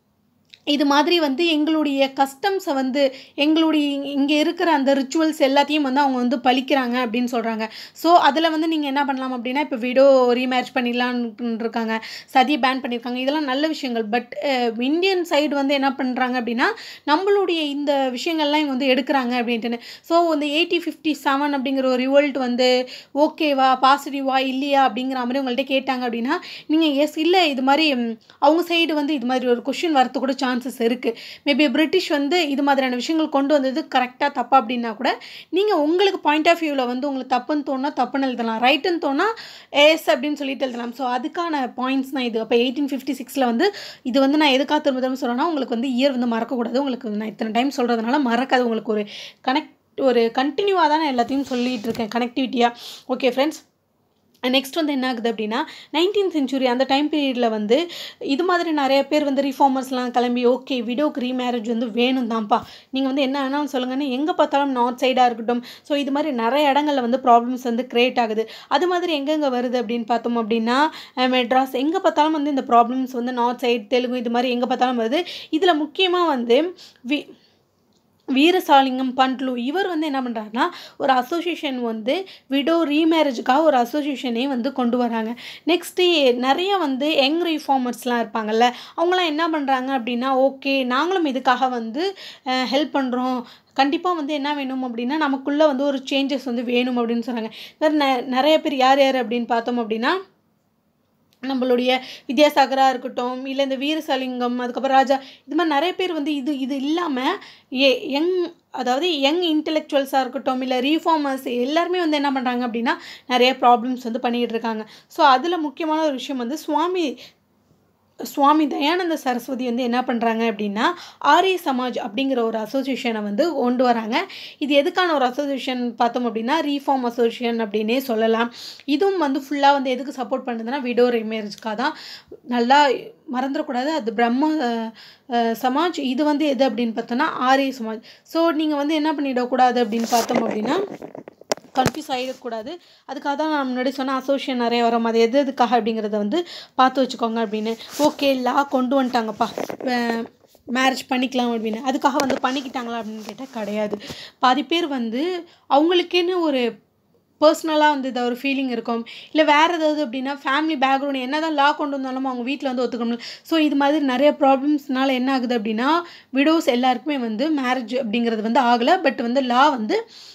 இது மாதிரி வந்து எங்களுடைய கஸ்டம்ஸை வந்து எங்களுடைய இங்கே இருக்கிற அந்த ரிச்சுவல்ஸ் எல்லாத்தையும் வந்து அவங்க வந்து பழிக்கிறாங்க அப்படின்னு சொல்கிறாங்க ஸோ அதில் வந்து நீங்கள் என்ன பண்ணலாம் அப்படின்னா இப்போ விடோ ரீமேரேஜ் பண்ணிடலான்னு இருக்காங்க சதி பேன் பண்ணியிருக்காங்க இதெல்லாம் நல்ல விஷயங்கள் பட் இந்தியன் சைடு வந்து என்ன பண்ணுறாங்க அப்படின்னா நம்மளுடைய இந்த விஷயங்கள்லாம் இவங்க வந்து எடுக்கிறாங்க அப்படின்ட்டுன்னு ஸோ இந்த எயிட்டி ஃபிஃப்டி செவன் அப்படிங்கிற ஒரு ரிவோல்ட் வந்து ஓகேவா பாசிட்டிவா இல்லையா அப்படிங்கிற மாதிரி உங்கள்கிட்ட கேட்டாங்க அப்படின்னா நீங்கள் எஸ் இல்லை இது மாதிரி அவங்க சைடு வந்து இது மாதிரி ஒரு கொஷின் வரது கூட சான்சஸ் இருக்குது மேபி பிரிட்டிஷ் வந்து இது மாதிரியான விஷயங்கள் கொண்டு வந்தது கரெக்டாக தப்பா அப்படின்னா கூட நீங்கள் உங்களுக்கு பாயிண்ட் ஆஃப் வியூவில் வந்து உங்களுக்கு தப்புன்னு தோணா தப்புன்னு எழுதலாம் ரைட்டுன்னு தோணா எஸ் அப்படின்னு சொல்லிட்டு எழுதலாம் ஸோ அதுக்கான பாயிண்ட்ஸ் தான் இது அப்போ எயிட்டீன் ஃபிஃப்டி சிக்ஸில் வந்து இது வந்து நான் எதுக்காக திரும்ப திரும்ப சொல்கிறேன்னா உங்களுக்கு வந்து இயர் வந்து மறக்கக்கூடாது உங்களுக்கு நான் இத்தனை டைம் சொல்கிறதுனால மறக்காது உங்களுக்கு ஒரு கனெக்ட் ஒரு கண்டினியூவாக தான் நான் எல்லாத்தையும் சொல்லிகிட்டு இருக்கேன் கனெக்டிவிட்டியாக ஓகே ஃப்ரெண்ட்ஸ் நெக்ஸ்ட் வந்து என்ன ஆகுது அப்படின்னா நைன்டீன் சென்ச்சுரி அந்த டைம் பீரியடில் வந்து இது மாதிரி நிறைய பேர் வந்து ரிஃபார்மர்ஸ்லாம் கிளம்பி ஓகே விடோக்கு ரீமேரேஜ் வந்து வேணும் தான்ப்பா நீங்கள் வந்து என்ன வேணாலும் சொல்லுங்கன்னு எங்கே பார்த்தாலும் நார்த் சைடாக இருக்கட்டும் ஸோ இது மாதிரி நிறைய இடங்களில் வந்து ப்ராப்ளம்ஸ் வந்து க்ரியேட் ஆகுது அது மாதிரி எங்கெங்கே வருது அப்படின்னு பார்த்தோம் அப்படின்னா மெட்ராஸ் எங்கே பார்த்தாலும் வந்து இந்த ப்ராப்ளம்ஸ் வந்து நார்த் சைடு தெலுங்கு இது மாதிரி எங்கே பார்த்தாலும் வருது இதில் முக்கியமாக வந்து வி வீரசாலிங்கம் பண்ட்லு இவர் வந்து என்ன பண்ணுறாருனா ஒரு அசோசியேஷன் வந்து விடோ ரீமேரேஜுக்காக ஒரு அசோசியேஷனே வந்து கொண்டு வராங்க நெக்ஸ்ட்டு நிறைய வந்து யங் ரிஃபார்மர்ஸ்லாம் இருப்பாங்கல்ல அவங்களாம் என்ன பண்ணுறாங்க அப்படின்னா ஓகே நாங்களும் இதுக்காக வந்து ஹெல்ப் பண்ணுறோம் கண்டிப்பாக வந்து என்ன வேணும் அப்படின்னா நமக்குள்ளே வந்து ஒரு சேஞ்சஸ் வந்து வேணும் அப்படின்னு சொல்கிறாங்க வேறு ந நிறைய பேர் யார் யார் அப்படின்னு பார்த்தோம் அப்படின்னா நம்மளுடைய வித்யாசாகராக இருக்கட்டும் இல்லை இந்த வீரசலிங்கம் அதுக்கப்புறம் ராஜா இது மாதிரி நிறைய பேர் வந்து இது இது இல்லாமல் ஏ யங் அதாவது யங் இன்டெலெக்சுவல்ஸாக இருக்கட்டும் இல்லை ரீஃபார்மர்ஸ் எல்லாருமே வந்து என்ன பண்ணுறாங்க அப்படின்னா நிறைய ப்ராப்ளம்ஸ் வந்து பண்ணிகிட்டு இருக்காங்க ஸோ அதில் முக்கியமான ஒரு விஷயம் வந்து சுவாமி சுவாமி தயானந்த சரஸ்வதி வந்து என்ன பண்ணுறாங்க அப்படின்னா ஆரிய சமாஜ் அப்படிங்கிற ஒரு அசோசியேஷனை வந்து கொண்டு வராங்க இது எதுக்கான ஒரு அசோசியேஷன் பார்த்தோம் அப்படின்னா ரீஃபார்ம் அசோசியேஷன் அப்படின்னே சொல்லலாம் இதுவும் வந்து ஃபுல்லாக வந்து எதுக்கு சப்போர்ட் பண்ணுதுன்னா விடோ மேரேஜ்க்காக தான் நல்லா மறந்துடக்கூடாது அது பிரம்ம சமாஜ் இது வந்து எது அப்படின்னு பார்த்தோன்னா ஆரிய சமாஜ் ஸோ நீங்கள் வந்து என்ன பண்ணிடக்கூடாது அப்படின்னு பார்த்தோம் அப்படின்னா கன்ஃபியூஸ் ஆகிடக்கூடாது அதுக்காக தான் நான் முன்னாடி சொன்ன அசோசியேஷன் நிறைய வரும் அது எது எதுக்காக அப்படிங்கிறத வந்து பார்த்து வச்சுக்கோங்க அப்படின்னு ஓகே லா கொண்டு வந்துட்டாங்கப்பா மேரேஜ் பண்ணிக்கலாம் அப்படின்னு அதுக்காக வந்து பண்ணிக்கிட்டாங்களா அப்படின்னு கேட்டால் கிடையாது பாதி பேர் வந்து அவங்களுக்கேன்னு ஒரு பர்சனலாக வந்து இதை ஒரு ஃபீலிங் இருக்கும் இல்லை வேறு ஏதாவது அப்படின்னா ஃபேமிலி பேக்ரவுண்ட் என்ன தான் லா கொண்டு வந்தாலும் அவங்க வீட்டில் வந்து ஒத்துக்கணும் ஸோ இது மாதிரி நிறைய ப்ராப்ளம்ஸ்னால என்ன ஆகுது அப்படின்னா விடோஸ் எல்லாருக்குமே வந்து மேரேஜ் அப்படிங்கிறது வந்து ஆகலை பட் வந்து லா வந்து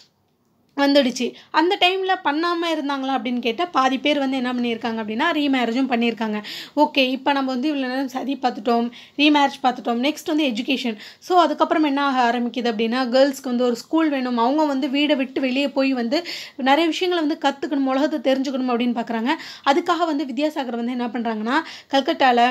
வந்துடுச்சு அந்த டைமில் பண்ணாமல் இருந்தாங்களா அப்படின்னு கேட்டால் பாதி பேர் வந்து என்ன பண்ணியிருக்காங்க அப்படின்னா ரீமேரேஜும் பண்ணியிருக்காங்க ஓகே இப்போ நம்ம வந்து இவ்வளோ நேரம் சதி பார்த்துட்டோம் ரீமேரேஜ் பார்த்துட்டோம் நெக்ஸ்ட் வந்து எஜுகேஷன் ஸோ அதுக்கப்புறம் என்ன ஆக ஆரம்பிக்குது அப்படின்னா கேர்ள்ஸ்க்கு வந்து ஒரு ஸ்கூல் வேணும் அவங்க வந்து வீடை விட்டு வெளியே போய் வந்து நிறைய விஷயங்களை வந்து கற்றுக்கணும் உலகத்தை தெரிஞ்சுக்கணும் அப்படின்னு பார்க்குறாங்க அதுக்காக வந்து வித்யாசாகர் வந்து என்ன பண்ணுறாங்கன்னா கல்கட்டாவில்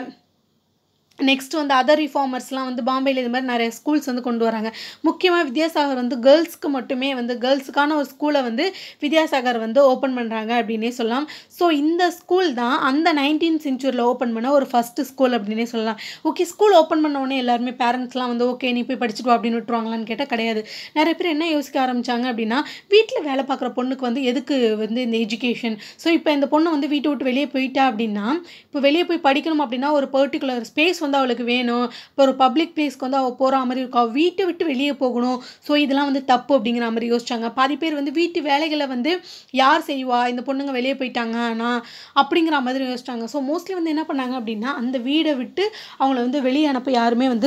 நெக்ஸ்ட் வந்து அதர் ரிஃபார்மர்ஸ்லாம் வந்து பாம்பேயில் இது மாதிரி நிறைய ஸ்கூல்ஸ் வந்து கொண்டு வராங்க முக்கியமாக வித்யாசாகர் வந்து கேர்ள்ஸ்க்கு மட்டுமே வந்து கேர்ள்ஸுக்கான ஒரு ஸ்கூலை வந்து வித்யாசாகர் வந்து ஓப்பன் பண்ணுறாங்க அப்படின்னே சொல்லலாம் ஸோ இந்த ஸ்கூல் தான் அந்த நைன்டீன் சென்ச்சுரியில் ஓப்பன் பண்ண ஒரு ஃபஸ்ட்டு ஸ்கூல் அப்படின்னே சொல்லலாம் ஓகே ஸ்கூல் ஓப்பன் பண்ண உடனே எல்லாருமே பேரண்ட்ஸ்லாம் வந்து ஓகே நீ போய் படிச்சுட்டு வா அப்படின்னு விட்டுருவாங்களான்னு கேட்டால் கிடையாது நிறைய பேர் என்ன யோசிக்க ஆரம்பித்தாங்க அப்படின்னா வீட்டில் வேலை பார்க்குற பொண்ணுக்கு வந்து எதுக்கு வந்து இந்த எஜுகேஷன் ஸோ இப்போ இந்த பொண்ணு வந்து வீட்டை விட்டு வெளியே போயிட்டா அப்படின்னா இப்போ வெளியே போய் படிக்கணும் அப்படின்னா ஒரு பர்டிகுலர் ஸ்பேஸ் வந்து அவளுக்கு வேணும் இப்போ ஒரு பப்ளிக் பிளேஸ்க்கு வந்து அவள் போகிற மாதிரி இருக்கும் அவள் வீட்டை விட்டு வெளியே போகணும் ஸோ இதெல்லாம் வந்து தப்பு அப்படிங்கிற மாதிரி யோசிச்சாங்க பாதி பேர் வந்து வீட்டு வேலைகளை வந்து யார் செய்வா இந்த பொண்ணுங்க வெளியே போயிட்டாங்க ஆனால் அப்படிங்கிற மாதிரி யோசிச்சாங்க ஸோ மோஸ்ட்லி வந்து என்ன பண்ணாங்க அப்படின்னா அந்த வீடை விட்டு அவங்கள வந்து வெளியே அனுப்ப யாருமே வந்து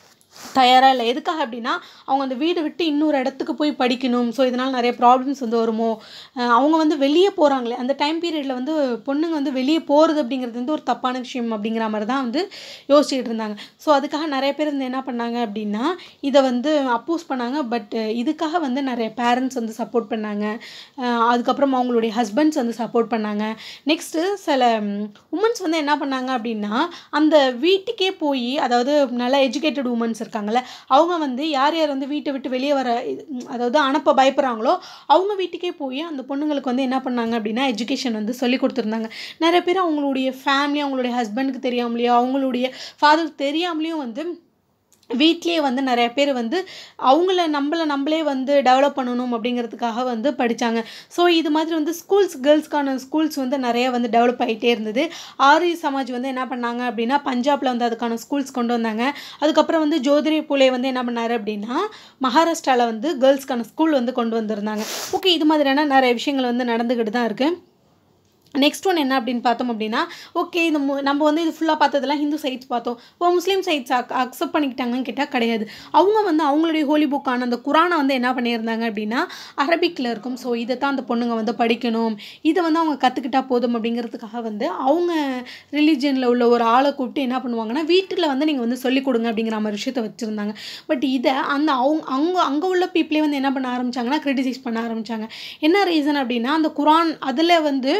தயாராக இல்லை எதுக்காக அப்படின்னா அவங்க அந்த வீடை விட்டு இன்னொரு இடத்துக்கு போய் படிக்கணும் ஸோ இதனால் நிறைய ப்ராப்ளம்ஸ் வந்து வருமோ அஹ் அவங்க வந்து வெளியே போகிறாங்களே அந்த டைம் பீரியடில் வந்து பொண்ணுங்க வந்து வெளியே போகிறது அப்படிங்கிறது வந்து ஒரு தப்பான விஷயம் அப்படிங்கிற மாதிரி தான் வந்து யோசிச்சுட்டு இருந்தாங்க ஸோ அதுக்காக நிறைய பேர் வந்து என்ன பண்ணாங்க அப்படின்னா இதை வந்து அப்போஸ் பண்ணாங்க பட் இதுக்காக வந்து நிறைய பேரண்ட்ஸ் வந்து சப்போர்ட் பண்ணாங்க அஹ் அதுக்கப்புறம் அவங்களுடைய ஹஸ்பண்ட்ஸ் வந்து சப்போர்ட் பண்ணாங்க நெக்ஸ்ட்டு சில உமன்ஸ் வந்து என்ன பண்ணாங்க அப்படின்னா அந்த வீட்டுக்கே போய் அதாவது நல்ல எஜுகேட்டட் உமன்ஸ் இருக்காங்கல்ல அவங்க வந்து யார் யார் வந்து வீட்டை விட்டு வெளியே வர இது- ம், அதாவது அனுப்ப பயப்படுறாங்களோ அவங்க வீட்டுக்கே போய் அந்த பொண்ணுங்களுக்கு வந்து என்ன பண்ணாங்க அப்படின்னா எஜுகேஷன் வந்து சொல்லி கொடுத்துருந்தாங்க நிறைய பேர் அவங்களுடைய ஃபேமிலி அவங்களுடைய ஹஸ்பண்டுக்கு தெரியாமலேயோ அவங்களுடைய ஃபாதருக்கு தெரியாமலேயும் வந்து வீட்லேயே வந்து நிறைய பேர் வந்து அவங்கள நம்மள நம்மளே வந்து டெவலப் பண்ணணும் அப்படிங்கிறதுக்காக வந்து படித்தாங்க ஸோ இது மாதிரி வந்து ஸ்கூல்ஸ் கேர்ள்ஸ்க்கான ஸ்கூல்ஸ் வந்து நிறைய வந்து டெவலப் ஆகிட்டே இருந்தது ஆரிய சமாஜ் வந்து என்ன பண்ணாங்க அப்படின்னா பஞ்சாபில் வந்து அதுக்கான ஸ்கூல்ஸ் கொண்டு வந்தாங்க அதுக்கப்புறம் வந்து ஜோதிரி பூலே வந்து என்ன பண்ணாரு அப்படின்னா மகாராஷ்டிராவில் வந்து கேர்ள்ஸ்க்கான ஸ்கூல் வந்து கொண்டு வந்திருந்தாங்க ஓகே இது மாதிரியான நிறைய விஷயங்கள் வந்து நடந்துக்கிட்டு தான் இருக்குது நெக்ஸ்ட் ஒன் என்ன அப்படின்னு பார்த்தோம் அப்படின்னா ஓகே இந்த மு- நம்ம வந்து இது ஃபுல்லாக பார்த்ததெல்லாம் ஹிந்து சைட்ஸ் பார்த்தோம் இப்போ முஸ்லீம் சைட்ஸ் அக் அக்செப்ட் பண்ணிக்கிட்டாங்கன்னு கேட்டால் கிடையாது அவங்க வந்து அவங்களுடைய ஹோலி புக்கான அந்த குரானை வந்து என்ன பண்ணியிருந்தாங்க அப்படின்னா அரபிக்கில் இருக்கும் ஸோ இதை தான் அந்த பொண்ணுங்க வந்து படிக்கணும் இதை வந்து அவங்க கற்றுக்கிட்டா போதும் அப்படிங்கிறதுக்காக வந்து அவங்க ரிலீஜனில் உள்ள ஒரு ஆளை கூப்பிட்டு என்ன பண்ணுவாங்கன்னா வீட்டில் வந்து நீங்கள் வந்து சொல்லிக் கொடுங்க அப்படிங்கிற மாதிரி விஷயத்தை வச்சுருந்தாங்க பட் இதை அந்த அவங்க அவங்க அங்கே உள்ள பீப்புளே வந்து என்ன பண்ண ஆரம்பிச்சாங்கன்னா கிரிட்டிசைஸ் பண்ண ஆரம்பிச்சாங்க என்ன ரீசன் அப்படின்னா அந்த குரான் அதில் வந்து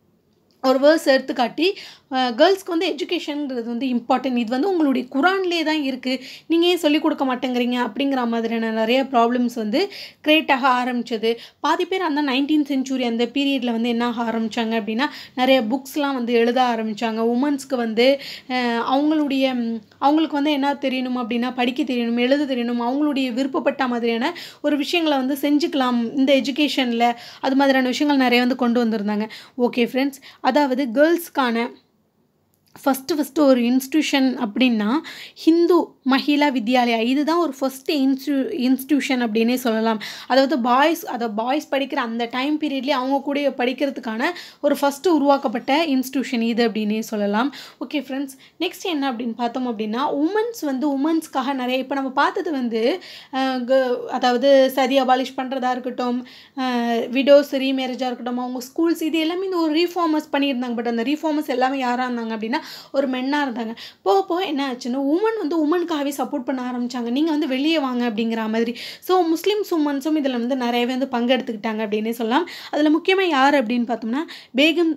ஒரு வேர்ஸ் எடுத்துக்காட்டி கேர்ள்ஸ்க்கு வந்து எஜுகேஷனுங்கிறது வந்து இம்பார்ட்டன்ட் இது வந்து உங்களுடைய குரான்லேயே தான் இருக்குது நீங்கள் ஏன் சொல்லிக் கொடுக்க மாட்டேங்கிறீங்க அப்படிங்கிற மாதிரியான நிறைய ப்ராப்ளம்ஸ் வந்து க்ரியேட் ஆக ஆரம்பிச்சது பாதி பேர் அந்த நைன்டீன் சென்ச்சுரி அந்த பீரியடில் வந்து என்ன ஆக ஆரம்பித்தாங்க அப்படின்னா நிறைய புக்ஸ்லாம் வந்து எழுத ஆரம்பித்தாங்க உமன்ஸ்க்கு வந்து அஹ், அவங்களுடைய ம், அவங்களுக்கு வந்து என்ன தெரியணும் அப்படின்னா படிக்க தெரியணும் எழுத தெரியணும் அவங்களுடைய விருப்பப்பட்ட மாதிரியான ஒரு விஷயங்களை வந்து செஞ்சுக்கலாம் இந்த எஜுகேஷனில் அது மாதிரியான விஷயங்கள் நிறைய வந்து கொண்டு வந்திருந்தாங்க ஓகே ஃப்ரெண்ட்ஸ் அதாவது கேர்ள்ஸ்க்கான ஃபஸ்ட்டு ஃபஸ்ட்டு ஒரு இன்ஸ்டியூஷன் அப்படின்னா ஹிந்து மஹிளா வித்யாலயா இதுதான் ஒரு ஃபஸ்ட்டு இன்ஸ்டியூ இன்ஸ்டியூஷன் அப்படின்னே சொல்லலாம் அதாவது பாய்ஸ் அதை பாய்ஸ் படிக்கிற அந்த டைம் பீரியட்லேயே அவங்க கூட படிக்கிறதுக்கான ஒரு ஃபஸ்ட்டு உருவாக்கப்பட்ட இன்ஸ்டியூஷன் இது அப்படின்னே சொல்லலாம் ஓகே ஃப்ரெண்ட்ஸ் நெக்ஸ்ட் என்ன அப்படின்னு பார்த்தோம் அப்படின்னா உமன்ஸ் வந்து உமன்ஸ்க்காக நிறைய இப்போ நம்ம பார்த்தது வந்து அஹ், க- அதாவது சதி அபாலிஷ் பண்ணுறதா இருக்கட்டும் விடோஸ் ரீமேரேஜாக இருக்கட்டும் அவங்க ஸ்கூல்ஸ் இது எல்லாமே இந்த ஒரு ரீஃபார்மர்ஸ் பண்ணியிருந்தாங்க பட் அந்த ரீஃபார்மர்ஸ் எல்லாமே யாராக இருந்தாங்க அப்படின்னா ஒரு மென்னாக இருந்தாங்க போக போக என்ன ஆச்சுன்னா உமன் வந்து உமனுக்காகவே சப்போர்ட் பண்ண ஆரம்பிச்சாங்க நீங்கள் வந்து வெளியே வாங்க அப்படிங்கிற மாதிரி ஸோ முஸ்லீம்ஸ் உமன்ஸும் இதில் வந்து நிறையவே வந்து பங்கெடுத்துக்கிட்டாங்க அப்படின்னே சொல்லலாம் அதில் முக்கியமாக யார் அப்படின்னு பார்த்தோம்னா பேகம்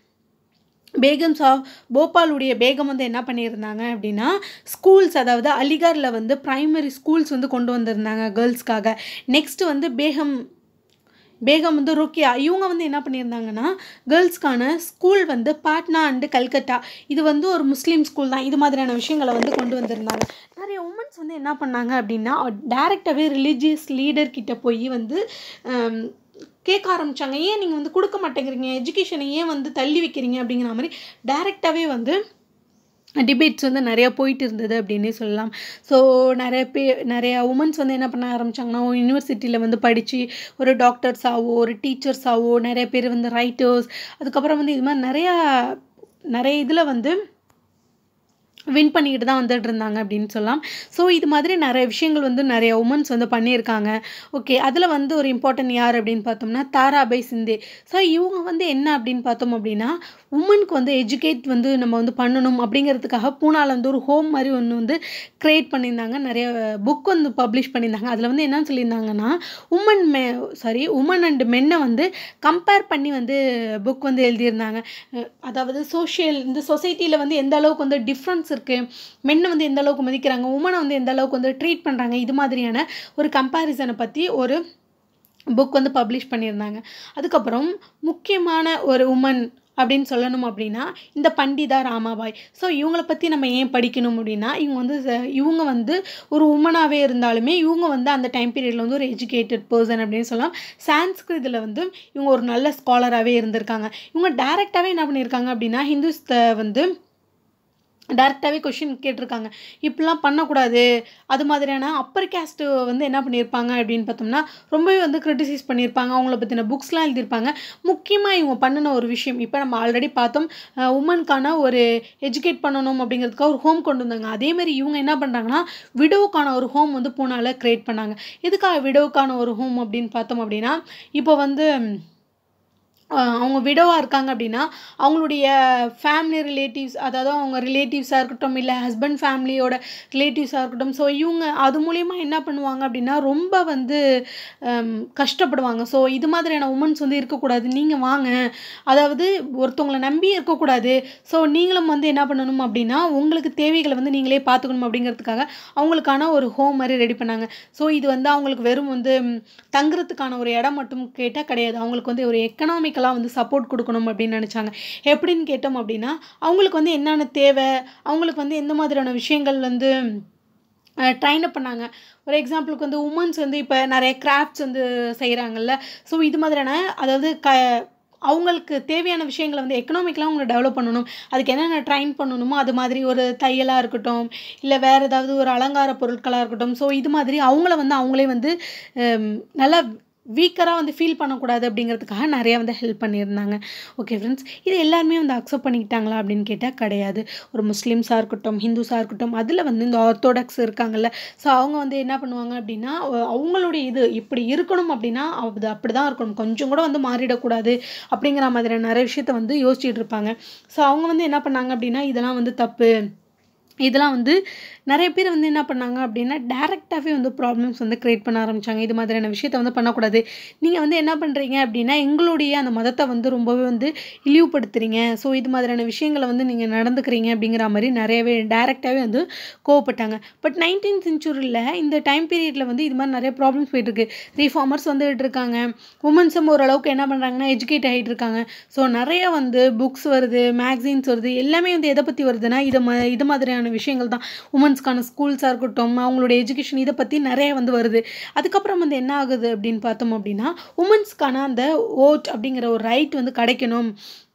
பேகம் சா போபாலுடைய பேகம் வந்து என்ன பண்ணியிருந்தாங்க அப்படின்னா ஸ்கூல்ஸ் அதாவது அலிகாரில் வந்து ப்ரைமரி ஸ்கூல்ஸ் வந்து கொண்டு வந்திருந்தாங்க கேர்ள்ஸ்க்காக நெக்ஸ்ட்டு வந்து பேகம் பேகம் வந்து ருக்கியா இவங்க வந்து என்ன பண்ணியிருந்தாங்கன்னா கேர்ள்ஸ்க்கான ஸ்கூல் வந்து பாட்னா அண்டு கல்கட்டா இது வந்து ஒரு முஸ்லீம் ஸ்கூல் தான் இது மாதிரியான விஷயங்களை வந்து கொண்டு வந்திருந்தாங்க நிறைய உமன்ஸ் வந்து என்ன பண்ணாங்க அப்படின்னா டேரெக்டாகவே ரிலீஜியஸ் லீடர் கிட்ட போய் வந்து ஆம், கேட்க ஆரம்பிச்சாங்க ஏன் நீங்கள் வந்து கொடுக்க மாட்டேங்கிறீங்க எஜுகேஷனை ஏன் வந்து தள்ளி வைக்கிறீங்க அப்படிங்கிற மாதிரி டேரெக்டாகவே வந்து டிபேட்ஸ் வந்து நிறையா போயிட்டு இருந்தது அப்படின்னே சொல்லலாம் ஸோ நிறைய பேர் நிறையா உமன்ஸ் வந்து என்ன பண்ண ஆரம்பிச்சாங்கன்னா யூனிவர்சிட்டியில் வந்து படித்து ஒரு டாக்டர்ஸாவோ ஒரு டீச்சர்ஸாவோ நிறைய பேர் வந்து ரைட்டர்ஸ் அதுக்கப்புறம் வந்து இது மாதிரி நிறையா நிறைய இதில் வந்து வின் பண்ணிக்கிட்டு தான் வந்துட்டு இருந்தாங்க அப்படின்னு சொல்லலாம் ஸோ இது மாதிரி நிறைய விஷயங்கள் வந்து நிறைய உமன்ஸ் வந்து பண்ணியிருக்காங்க ஓகே அதில் வந்து ஒரு இம்பார்ட்டன்ட் யார் அப்படின்னு பார்த்தோம்னா தாராபை சிந்தே ஸோ இவங்க வந்து என்ன அப்படின்னு பார்த்தோம் அப்படின்னா உமனுக்கு வந்து எஜுகேட் வந்து நம்ம வந்து பண்ணணும் அப்படிங்கிறதுக்காக பூனால வந்து ஒரு ஹோம் மாதிரி ஒன்று வந்து க்ரியேட் பண்ணியிருந்தாங்க நிறைய புக் வந்து பப்ளிஷ் பண்ணியிருந்தாங்க அதில் வந்து என்ன சொல்லியிருந்தாங்கன்னா women may sorry women and மென்னை வந்து கம்பேர் பண்ணி வந்து புக் வந்து எழுதியிருந்தாங்க அஹ் அதாவது சோஷியல் இந்த சொசைட்டியில் வந்து எந்த அளவுக்கு வந்து டிஃப்ரென்ஸ் இருக்குது மென்னை வந்து எந்த அளவுக்கு மதிக்கிறாங்க உமனை வந்து எந்த அளவுக்கு வந்து ட்ரீட் பண்ணுறாங்க இது மாதிரியான ஒரு கம்பேரிசனை பற்றி ஒரு புக் வந்து பப்ளிஷ் பண்ணியிருந்தாங்க அதுக்கப்புறம் முக்கியமான ஒரு உமன் அப்படின்னு சொல்லணும் அப்படின்னா இந்த பண்டிதா ராமாபாய் ஸோ இவங்கள பற்றி நம்ம ஏன் படிக்கணும் அப்படின்னா இவங்க வந்து ச- இவங்க வந்து ஒரு உமனாகவே இருந்தாலுமே இவங்க வந்து அந்த டைம் பீரியடில் வந்து ஒரு எஜுகேட்டட் பர்சன் அப்படின்னு சொல்லலாம் சான்ஸ்கிருதில் வந்து இவங்க ஒரு நல்ல ஸ்காலராகவே இருந்திருக்காங்க இவங்க டைரெக்டாகவே என்ன பண்ணியிருக்காங்க அப்படின்னா ஹிந்துஸ் வந்து டேரெக்டாகவே கொஷின் கேட்டிருக்காங்க இப்படிலாம் பண்ணக்கூடாது அது மாதிரியான அப்பர் கேஸ்ட்டு வந்து என்ன பண்ணியிருப்பாங்க அப்படின்னு பார்த்தோம்னா ரொம்பவே வந்து கிரிட்டிசைஸ் பண்ணியிருப்பாங்க அவங்கள பற்றின புக்ஸ்லாம் எழுதியிருப்பாங்க முக்கியமாக இவங்க பண்ணின ஒரு விஷயம் இப்போ நம்ம ஆல்ரெடி பார்த்தோம் உமனுக்கான ஒரு எஜுகேட் பண்ணணும் அப்படிங்கிறதுக்காக ஒரு ஹோம் கொண்டு வந்தாங்க அதே மாதிரி இவங்க என்ன பண்ணுறாங்கன்னா விடோவுக்கான ஒரு ஹோம் வந்து பூனால கிரியேட் பண்ணாங்க எதுக்காக விடோவுக்கான ஒரு ஹோம் அப்படின்னு பார்த்தோம் அப்படின்னா இப்போ வந்து ஆஹ் அவங்க விடோவாக இருக்காங்க அப்படின்னா அவங்களுடைய ஃபேமிலி ரிலேட்டிவ்ஸ் அதாவது அவங்க ரிலேட்டிவ்ஸாக இருக்கட்டும் இல்லை ஹஸ்பண்ட் ஃபேமிலியோட ரிலேட்டிவ்ஸாக இருக்கட்டும் ஸோ இவங்க அது மூலியமாக என்ன பண்ணுவாங்க அப்படின்னா ரொம்ப வந்து ஹம், கஷ்டப்படுவாங்க ஸோ இது மாதிரியான உமன்ஸ் வந்து இருக்கக்கூடாது நீங்கள் வாங்க அதாவது ஒருத்தவங்களை நம்பி இருக்கக்கூடாது ஸோ நீங்களும் வந்து என்ன பண்ணணும் அப்படின்னா உங்களுக்கு தேவைகளை வந்து நீங்களே பார்த்துக்கணும் அப்படிங்கிறதுக்காக அவங்களுக்கான ஒரு ஹோம் மாதிரி ரெடி பண்ணாங்க ஸோ இது வந்து அவங்களுக்கு வெறும் வந்து ம், தங்குறதுக்கான ஒரு இடம் மட்டும் கேட்டால் கிடையாது அவங்களுக்கு வந்து ஒரு எக்கனாமிக்கலாக வந்து சப்போர்ட் கொடுக்கணும் அப்படின்னு நினச்சாங்க எப்படின்னு கேட்டோம் அப்படின்னா அவங்களுக்கு வந்து என்னென்ன தேவை அவங்களுக்கு வந்து எந்த மாதிரியான விஷயங்கள் வந்து ட்ரைன் அப் பண்ணாங்க ஒரு எக்ஸாம்பிளுக்கு வந்து உமன்ஸ் வந்து இப்போ நிறைய கிராஃப்ட்ஸ் வந்து செய்கிறாங்கல்ல ஸோ இது மாதிரியான அதாவது க அவங்களுக்கு தேவையான விஷயங்களை வந்து எக்கனாமிக்கலாக அவங்களை டெவலப் பண்ணணும் அதுக்கு என்னென்ன ட்ரைன் பண்ணணுமோ அது மாதிரி ஒரு தையலாக இருக்கட்டும் இல்லை வேறு ஏதாவது ஒரு அலங்கார பொருட்களாக இருக்கட்டும் ஸோ இது மாதிரி அவங்கள வந்து அவங்களே வந்து ஹம், நல்லா வீக்கராக வந்து ஃபீல் பண்ணக்கூடாது அப்படிங்கிறதுக்காக நிறைய வந்து ஹெல்ப் பண்ணியிருந்தாங்க ஓகே ஃப்ரெண்ட்ஸ் இது எல்லாருமே வந்து அக்செப்ட் பண்ணிக்கிட்டாங்களா அப்படின்னு கேட்டால் கிடையாது ஒரு முஸ்லீம்ஸாக இருக்கட்டும் ஹிந்துஸாக இருக்கட்டும் அதில் வந்து இந்த ஆர்த்தோடாக்ஸ் இருக்காங்கல்ல ஸோ அவங்க வந்து என்ன பண்ணுவாங்க அப்படின்னா அஹ் அவங்களுடைய இது இப்படி இருக்கணும் அப்படின்னா அது அப்படி தான் இருக்கணும் கொஞ்சம் கூட வந்து மாறிடக்கூடாது அப்படிங்கிற மாதிரியான நிறைய விஷயத்த வந்து யோசிச்சுட்டு இருப்பாங்க ஸோ அவங்க வந்து என்ன பண்ணாங்க அப்படின்னா இதெல்லாம் வந்து தப்பு இதெல்லாம் வந்து நிறைய பேர் வந்து என்ன பண்ணாங்க அப்படின்னா டேரெக்டாகவே வந்து ப்ராப்ளம்ஸ் வந்து க்ரியேட் பண்ண ஆரம்பிச்சாங்க இது மாதிரியான விஷயத்த வந்து பண்ணக்கூடாது நீங்கள் வந்து என்ன பண்ணுறீங்க அப்படின்னா எங்களுடைய அந்த மதத்தை வந்து ரொம்பவே வந்து இழிவுபடுத்துறீங்க ஸோ இது மாதிரியான விஷயங்களை வந்து நீங்கள் நடந்துக்கிறீங்க அப்படிங்கிற மாதிரி நிறையவே டேரெக்டாகவே வந்து கோவப்பட்டாங்க பட் நைன்டீன் செஞ்சுரியில் இந்த டைம் பீரியடில் வந்து இது மாதிரி நிறைய ப்ராப்ளம்ஸ் போயிட்டுருக்கு ரீஃபார்மர்ஸ் வந்துட்டு இருக்காங்க உமன்ஸும் ஓரளவுக்கு என்ன பண்ணுறாங்கன்னா எஜுகேட் ஆகிட்டு இருக்காங்க ஸோ நிறைய வந்து புக்ஸ் வருது மேக்சின்ஸ் வருது எல்லாமே வந்து எதை பற்றி வருதுன்னா இது ம இது மாதிரியான விஷயங்கள் தான் உமன்ஸ்க்கான ஸ்கூல்ஸாக இருக்கட்டும் அவங்களோட எஜுகேஷன் இதை பற்றி நிறைய வந்து வருது அதுக்கப்புறம் வந்து என்ன ஆகுது அப்படின்னு பார்த்தோம் அப்படின்னா உமன்ஸ்க்கான அந்த ஓட் அப்படிங்கிற ஒரு ரைட் வந்து கிடைக்கணும்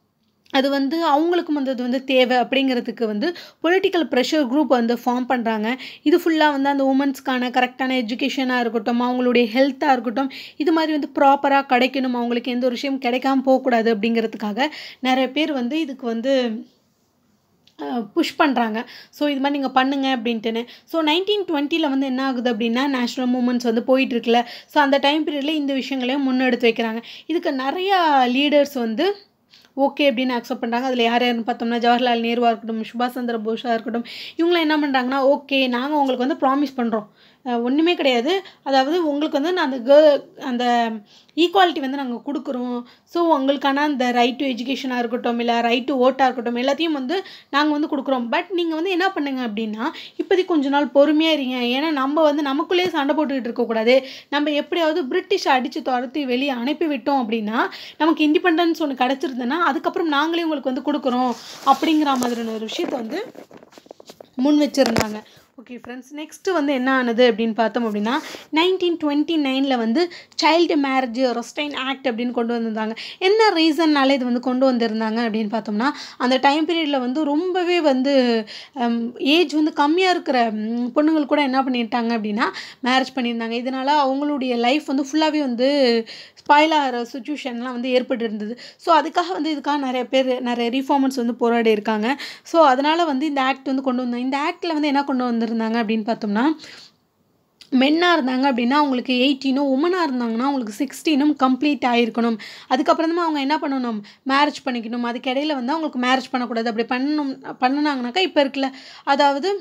அது வந்து அவங்களுக்கும் வந்து அது வந்து தேவை அப்படிங்கிறதுக்கு வந்து பொலிட்டிக்கல் ப்ரெஷர் குரூப் வந்து ஃபார்ம் பண்ணுறாங்க இது ஃபுல்லாக வந்து அந்த உமன்ஸ்க்கான கரெக்டான எஜுகேஷனாக இருக்கட்டும் அவங்களுடைய ஹெல்த்தாக இருக்கட்டும் இது மாதிரி வந்து ப்ராப்பராக கிடைக்கணும் அவங்களுக்கு எந்த ஒரு விஷயம் கிடைக்காம போகக்கூடாது அப்படிங்கிறதுக்காக நிறைய பேர் வந்து இதுக்கு வந்து புஷ் பண்ணுறாங்க ஸோ இது மாதிரி நீங்கள் பண்ணுங்க அப்படின்ட்டுன்னு ஸோ நைன்டீன் டுவெண்ட்டியில் வந்து என்ன ஆகுது அப்படின்னா நேஷ்னல் மூமெண்ட்ஸ் வந்து போயிட்டுருக்குல்ல ஸோ அந்த டைம் பீரியடில் இந்த விஷயங்களையும் முன்னெடுத்து வைக்கிறாங்க இதுக்கு நிறையா லீடர்ஸ் வந்து ஓகே அப்படின்னு அக்செப்ட் பண்ணுறாங்க அதில் யார் யாருன்னு பார்த்தோம்னா ஜவஹர்லால் நேருவாக இருக்கட்டும் சுபாஷ் சந்திர போஸாக இருக்கட்டும் இவங்களாம் என்ன பண்ணுறாங்கன்னா ஓகே நாங்கள் உங்களுக்கு வந்து ப்ராமிஸ் பண்ணுறோம் ஒன்றுமே கிடையாது அதாவது உங்களுக்கு வந்து நான் அந்த கே அந்த ஈக்குவாலிட்டி வந்து நாங்கள் கொடுக்குறோம் ஸோ உங்களுக்கான அந்த ரைட் டு எஜுகேஷனாக இருக்கட்டும் இல்லை ரைட் டு ஓட்டாக இருக்கட்டும் எல்லாத்தையும் வந்து நாங்கள் வந்து கொடுக்குறோம் பட் நீங்கள் வந்து என்ன பண்ணுங்க அப்படின்னா இப்போதைக்கு கொஞ்ச நாள் பொறுமையாக இருங்க ஏன்னா நம்ம வந்து நமக்குள்ளேயே சண்டை போட்டுக்கிட்டு இருக்கக்கூடாது நம்ம எப்படியாவது பிரிட்டிஷ் அடித்து துரத்தி வெளியே அனுப்பி விட்டோம் அப்படின்னா நமக்கு இண்டிபெண்டன்ஸ் ஒன்று கிடச்சிருந்ததுன்னா அதுக்கப்புறம் நாங்களே உங்களுக்கு வந்து கொடுக்குறோம் அப்படிங்கிற மாதிரியான ஒரு விஷயத்த வந்து முன் வச்சுருந்தாங்க ஓகே ஃப்ரெண்ட்ஸ் நெக்ஸ்ட்டு வந்து என்ன ஆனது அப்படின்னு பார்த்தோம் அப்படின்னா நைன்டீன் டுவெண்ட்டி நைனில் வந்து சைல்டு மேரேஜ் ரொஸ்டைன் ஆக்ட் அப்படின்னு கொண்டு வந்திருந்தாங்க என்ன ரீசன்னால இது வந்து கொண்டு வந்திருந்தாங்க அப்படின்னு பார்த்தோம்னா அந்த டைம் பீரியடில் வந்து ரொம்பவே வந்து ஏஜ் வந்து கம்மியாக இருக்கிற பொண்ணுங்கள் கூட என்ன பண்ணிட்டாங்க அப்படின்னா மேரேஜ் பண்ணியிருந்தாங்க இதனால் அவங்களுடைய லைஃப் வந்து ஃபுல்லாகவே வந்து ஸ்பாயில் ஆகிற சுச்சுவேஷன்லாம் வந்து ஏற்பட்டு இருந்தது ஸோ அதுக்காக வந்து இதுக்காக நிறைய பேர் நிறைய ரீஃபார்மர்ஸ் வந்து போராடி இருக்காங்க ஸோ அதனால் வந்து இந்த ஆக்ட் வந்து கொண்டு வந்தாங்க இந்த ஆக்டில் வந்து என்ன கொண்டு வந்திருந்தாங்க அப்படின்னு பார்த்தோம்னா மென்னாக இருந்தாங்க அப்படின்னா அவங்களுக்கு எயிட்டீனும் உமனாக இருந்தாங்கன்னா அவங்களுக்கு சிக்ஸ்டீனும் கம்ப்ளீட் ஆகிருக்கணும் அதுக்கப்புறமா அவங்க என்ன பண்ணணும் மேரேஜ் பண்ணிக்கணும் அதுக்கு இடையில வந்து அவங்களுக்கு மேரேஜ் பண்ணக்கூடாது அப்படி பண்ணணும் பண்ணினாங்கனாக்கா இப்போ இருக்குல்ல அதாவது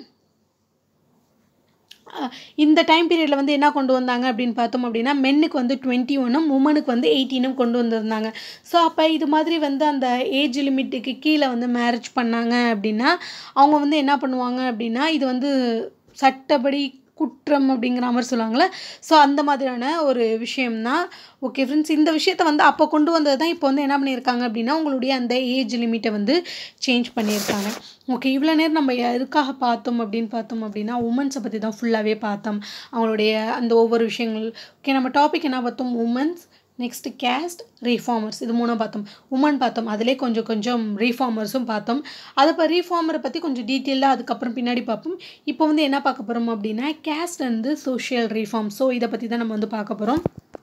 இந்த டைம் பீரியடில் வந்து என்ன கொண்டு வந்தாங்க அப்படின்னு பார்த்தோம் அப்படின்னா மென்னுக்கு வந்து டுவெண்ட்டி ஒன்னும் உமனுக்கு வந்து எயிட்டீனும் கொண்டு வந்திருந்தாங்க ஸோ அப்போ இது மாதிரி வந்து அந்த ஏஜ் லிமிட்டுக்கு கீழே வந்து மேரேஜ் பண்ணாங்க அப்படின்னா அவங்க வந்து என்ன பண்ணுவாங்க அப்படின்னா இது வந்து சட்டப்படி குற்றம் அப்படிங்கிற மாதிரி சொல்லுவாங்கள்ல ஸோ அந்த மாதிரியான ஒரு விஷயம்தான் ஓகே ஃப்ரெண்ட்ஸ் இந்த விஷயத்த வந்து அப்போ கொண்டு வந்தது தான் இப்போ வந்து என்ன பண்ணியிருக்காங்க அப்படின்னா உங்களுடைய அந்த ஏஜ் லிமிட்டை வந்து சேஞ்ச் பண்ணியிருக்காங்க ஓகே இவ்வளோ நேரம் நம்ம எதுக்காக பார்த்தோம் அப்படின்னு பார்த்தோம் அப்படின்னா உமன்ஸை பற்றி தான் ஃபுல்லாகவே பார்த்தோம் அவங்களுடைய அந்த ஒவ்வொரு விஷயங்கள் ஓகே நம்ம டாபிக் என்ன பார்த்தோம் உமன்ஸ் நெக்ஸ்ட்டு கேஸ்ட் ரீஃபார்மர்ஸ் இது மூணும் பார்த்தோம் உமன் பார்த்தோம் அதிலே கொஞ்சம் கொஞ்சம் ரீஃபார்மர்ஸும் பார்த்தோம் அதை இப்போ ரீஃபார்மரை பற்றி கொஞ்சம் டீட்டெயிலாக அதுக்கப்புறம் பின்னாடி பார்ப்போம் இப்போ வந்து என்ன பார்க்க போகிறோம் அப்படின்னா கேஸ்ட் வந்து சோஷியல் ரீஃபார்ம் ஸோ இதை பற்றி தான் நம்ம வந்து பார்க்க போகிறோம்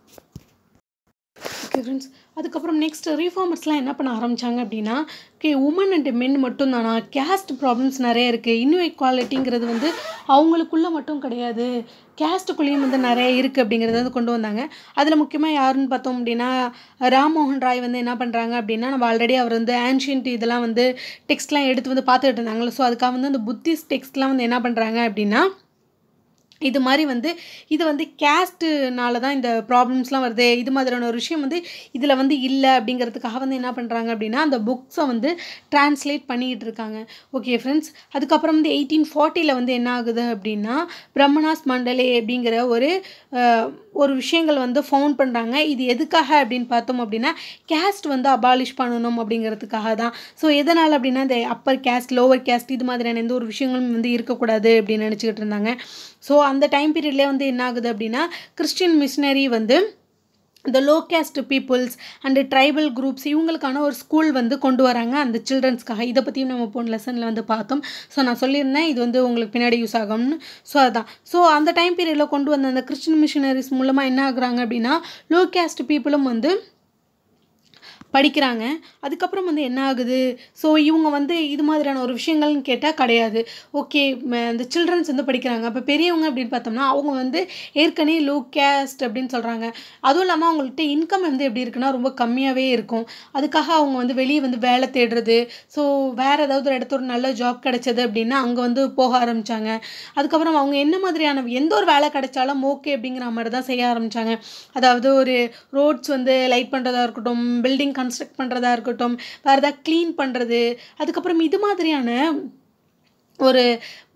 ஓகே ஃப்ரெண்ட்ஸ் அதுக்கப்புறம் நெக்ஸ்ட் ரீஃபார்மர்ஸ்லாம் என்ன பண்ண ஆரம்பித்தாங்க அப்படின்னா ஓகே உமன் அண்ட் மென் மட்டும்தானா கேஸ்ட் ப்ராப்ளம்ஸ் நிறைய இருக்குது இன்னும் ஈக்வாலிட்டிங்கிறது வந்து அவங்களுக்குள்ளே மட்டும் கிடையாது கேஸ்ட்டுக்குள்ளேயும் வந்து நிறைய இருக்குது அப்படிங்கிறத வந்து கொண்டு வந்தாங்க அதில் முக்கியமாக யாருன்னு பார்த்தோம் அப்படின்னா ராம்மோகன் ராய் வந்து என்ன பண்ணுறாங்க அப்படின்னா நம்ம ஆல்ரெடி அவர் வந்து ஆன்ஷியன்ட் இதெல்லாம் வந்து டெக்ஸ்ட்லாம் எடுத்து வந்து பார்த்துட்டு இருந்தாங்களே ஸோ அதுக்காக வந்து அந்த புத்திஸ்ட் டெக்ஸ்ட்லாம் வந்து என்ன பண்ணுறாங்க அப்படின்னா இது மாதிரி வந்து இது வந்து கேஸ்ட்டுனால தான் இந்த ப்ராப்ளம்ஸ்லாம் வருது இது மாதிரியான ஒரு விஷயம் வந்து இதில் வந்து இல்லை அப்படிங்கிறதுக்காக வந்து என்ன பண்ணுறாங்க அப்படின்னா அந்த புக்ஸை வந்து டிரான்ஸ்லேட் பண்ணிக்கிட்டு இருக்காங்க ஓகே ஃப்ரெண்ட்ஸ் அதுக்கப்புறம் வந்து எயிட்டீன் ஃபார்ட்டியில் வந்து என்ன ஆகுது அப்படின்னா பிரம்மணாஸ் மண்டலே அப்படிங்கிற ஒரு ஒரு விஷயங்கள் வந்து ஃபவுண்ட் பண்ணுறாங்க இது எதுக்காக அப்படின்னு பார்த்தோம் அப்படின்னா கேஸ்ட் வந்து அபாலிஷ் பண்ணணும் அப்படிங்கிறதுக்காக தான் ஸோ எதனால் அப்படின்னா இந்த அப்பர் கேஸ்ட் லோவர் கேஸ்ட் இது மாதிரியான எந்த ஒரு விஷயங்களும் வந்து இருக்கக்கூடாது அப்படின்னு நினச்சிக்கிட்டு இருந்தாங்க ஸோ அந்த டைம் பீரியட்லேயே வந்து என்ன ஆகுது அப்படின்னா கிறிஸ்டின் மிஷினரி வந்து இந்த low caste peoples and tribal groups இவங்களுக்கான ஒரு ஸ்கூல் வந்து கொண்டு வராங்க அந்த சில்ட்ரன்ஸ்க்காக இதை பற்றியும் நம்ம போன லெசனில் வந்து பார்த்தோம் ஸோ நான் சொல்லியிருந்தேன் இது வந்து உங்களுக்கு பின்னாடி யூஸ் ஆகும்னு ஸோ அதான் ஸோ அந்த டைம் பீரியடில் கொண்டு வந்த அந்த கிறிஸ்டின் மிஷினரிஸ் மூலமாக என்ன ஆகுறாங்க அப்படின்னா லோ கேஸ்ட் பீப்புளும் வந்து படிக்கிறாங்க அதுக்கப்புறம் வந்து என்ன ஆகுது ஸோ இவங்க வந்து இது மாதிரியான ஒரு விஷயங்கள்னு கேட்டால் கிடையாது ஓகே இந்த சில்ட்ரன்ஸ் வந்து படிக்கிறாங்க அப்போ பெரியவங்க அப்படின்னு பார்த்தோம்னா அவங்க வந்து ஏற்கனவே லோ கேஸ்ட் அப்படின்னு சொல்கிறாங்க அதுவும் இல்லாமல் அவங்கள்ட்ட இன்கம் வந்து எப்படி இருக்குன்னா ரொம்ப கம்மியாகவே இருக்கும் அதுக்காக அவங்க வந்து வெளியே வந்து வேலை தேடுறது ஸோ வேறு ஏதாவது ஒரு இடத்துல ஒரு நல்ல ஜாப் கிடைச்சது அப்படின்னா அங்கே வந்து போக ஆரம்பித்தாங்க அதுக்கப்புறம் அவங்க என்ன மாதிரியான எந்த ஒரு வேலை கிடைச்சாலும் ஓகே அப்படிங்கிற மாதிரி தான் செய்ய ஆரம்பித்தாங்க அதாவது ஒரு ரோட்ஸ் வந்து லைட் பண்ணுறதா இருக்கட்டும் பில்டிங் கன்ஸ்ட்ரக்ட் பண்ணுறதா இருக்கட்டும் வேறு ஏதாவது க்ளீன் பண்ணுறது அதுக்கப்புறம் இது மாதிரியான ஒரு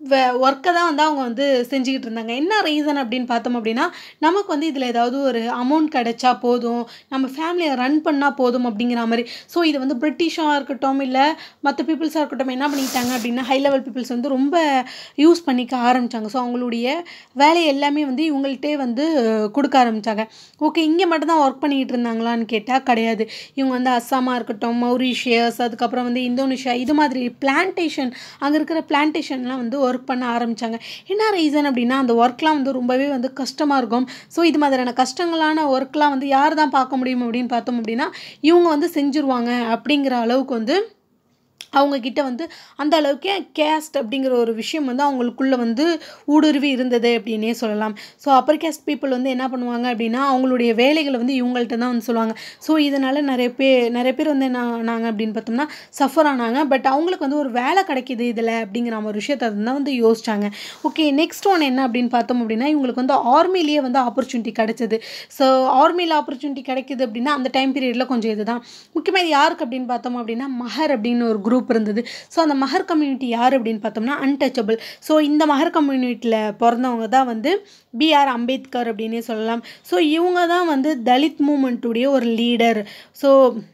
ஒர்க்கை தான் வந்து அவங்க வந்து செஞ்சுக்கிட்டு இருந்தாங்க என்ன ரீசன் அப்படின்னு பார்த்தோம் அப்படின்னா நமக்கு வந்து இதில் ஏதாவது ஒரு அமௌண்ட் கிடைச்சா போதும் நம்ம ஃபேமிலியை ரன் பண்ணால் போதும் அப்படிங்கிற மாதிரி ஸோ இது வந்து பிரிட்டிஷாக இருக்கட்டும் இல்லை மற்ற பீப்புள்ஸாக இருக்கட்டும் என்ன பண்ணிட்டாங்க அப்படின்னா ஹை லெவல் பீப்புள்ஸ் வந்து ரொம்ப யூஸ் பண்ணிக்க ஆரம்பித்தாங்க ஸோ அவங்களுடைய வேலை எல்லாமே வந்து இவங்கள்ட்டே வந்து கொடுக்க ஆரம்பித்தாங்க ஓகே இங்கே மட்டும்தான் ஒர்க் பண்ணிக்கிட்டு இருந்தாங்களான்னு கேட்டால் கிடையாது இவங்க வந்து அஸ்ஸாமாக இருக்கட்டும் மௌரிஷியஸ் அதுக்கப்புறம் வந்து இந்தோனேஷியா இது மாதிரி பிளான்டேஷன் அங்கே இருக்கிற பிளான்டேஷன்லாம் வந்து ஒர்க் பண்ண ஆரம்பித்தாங்க என்ன ரீசன் அப்படின்னா அந்த ஒர்க்லாம் வந்து ரொம்பவே வந்து கஷ்டமாக இருக்கும் ஸோ இது மாதிரியான கஷ்டங்களான ஒர்க்லாம் வந்து யார் தான் பார்க்க முடியும் அப்படின்னு பார்த்தோம் அப்படின்னா இவங்க வந்து செஞ்சுருவாங்க அப்படிங்கிற அளவுக்கு வந்து அவங்கக்கிட்ட வந்து அந்த அளவுக்கு கேஸ்ட் அப்படிங்கிற ஒரு விஷயம் வந்து அவங்களுக்குள்ளே வந்து ஊடுருவி இருந்தது அப்படின்னே சொல்லலாம் ஸோ அப்பர் கேஸ்ட் பீப்புள் வந்து என்ன பண்ணுவாங்க அப்படின்னா அவங்களுடைய வேலைகளை வந்து இவங்கள்ட்ட தான் வந்து சொல்லுவாங்க ஸோ இதனால் நிறைய பேர் நிறைய பேர் வந்து என்ன ஆனாங்க அப்படின்னு பார்த்தோம்னா சஃபர் ஆனாங்க பட் அவங்களுக்கு வந்து ஒரு வேலை கிடைக்கிது இதில் அப்படிங்கிற ஒரு விஷயத்தை தான் வந்து யோசிச்சாங்க ஓகே நெக்ஸ்ட் ஒன் என்ன அப்படின்னு பார்த்தோம் அப்படின்னா இவங்களுக்கு வந்து ஆர்மிலேயே வந்து ஆப்பர்ச்சுனிட்டி கிடைச்சது ஸோ ஆர்மியில் ஆப்பர்ச்சுனிட்டி கிடைக்கிது அப்படின்னா அந்த டைம் பீரியடில் கொஞ்சம் இதுதான் முக்கியமாக இது யாருக்கு அப்படின்னு பார்த்தோம் அப்படின்னா மஹர் அப்படின்னு ஒரு குரூப் இருந்தது ஸோ அந்த மஹர் கம்யூனிட்டி யார் அப்படின்னு பார்த்தோம்னா அன்டச்சபிள் ஸோ இந்த மஹர் கம்யூனிட்டியில் பிறந்தவங்க தான் வந்து பிஆர் அம்பேத்கர் அப்படின்னே சொல்லலாம் ஸோ இவங்க தான் வந்து தலித் மூமெண்ட்டுடைய ஒரு லீடர் ஸோ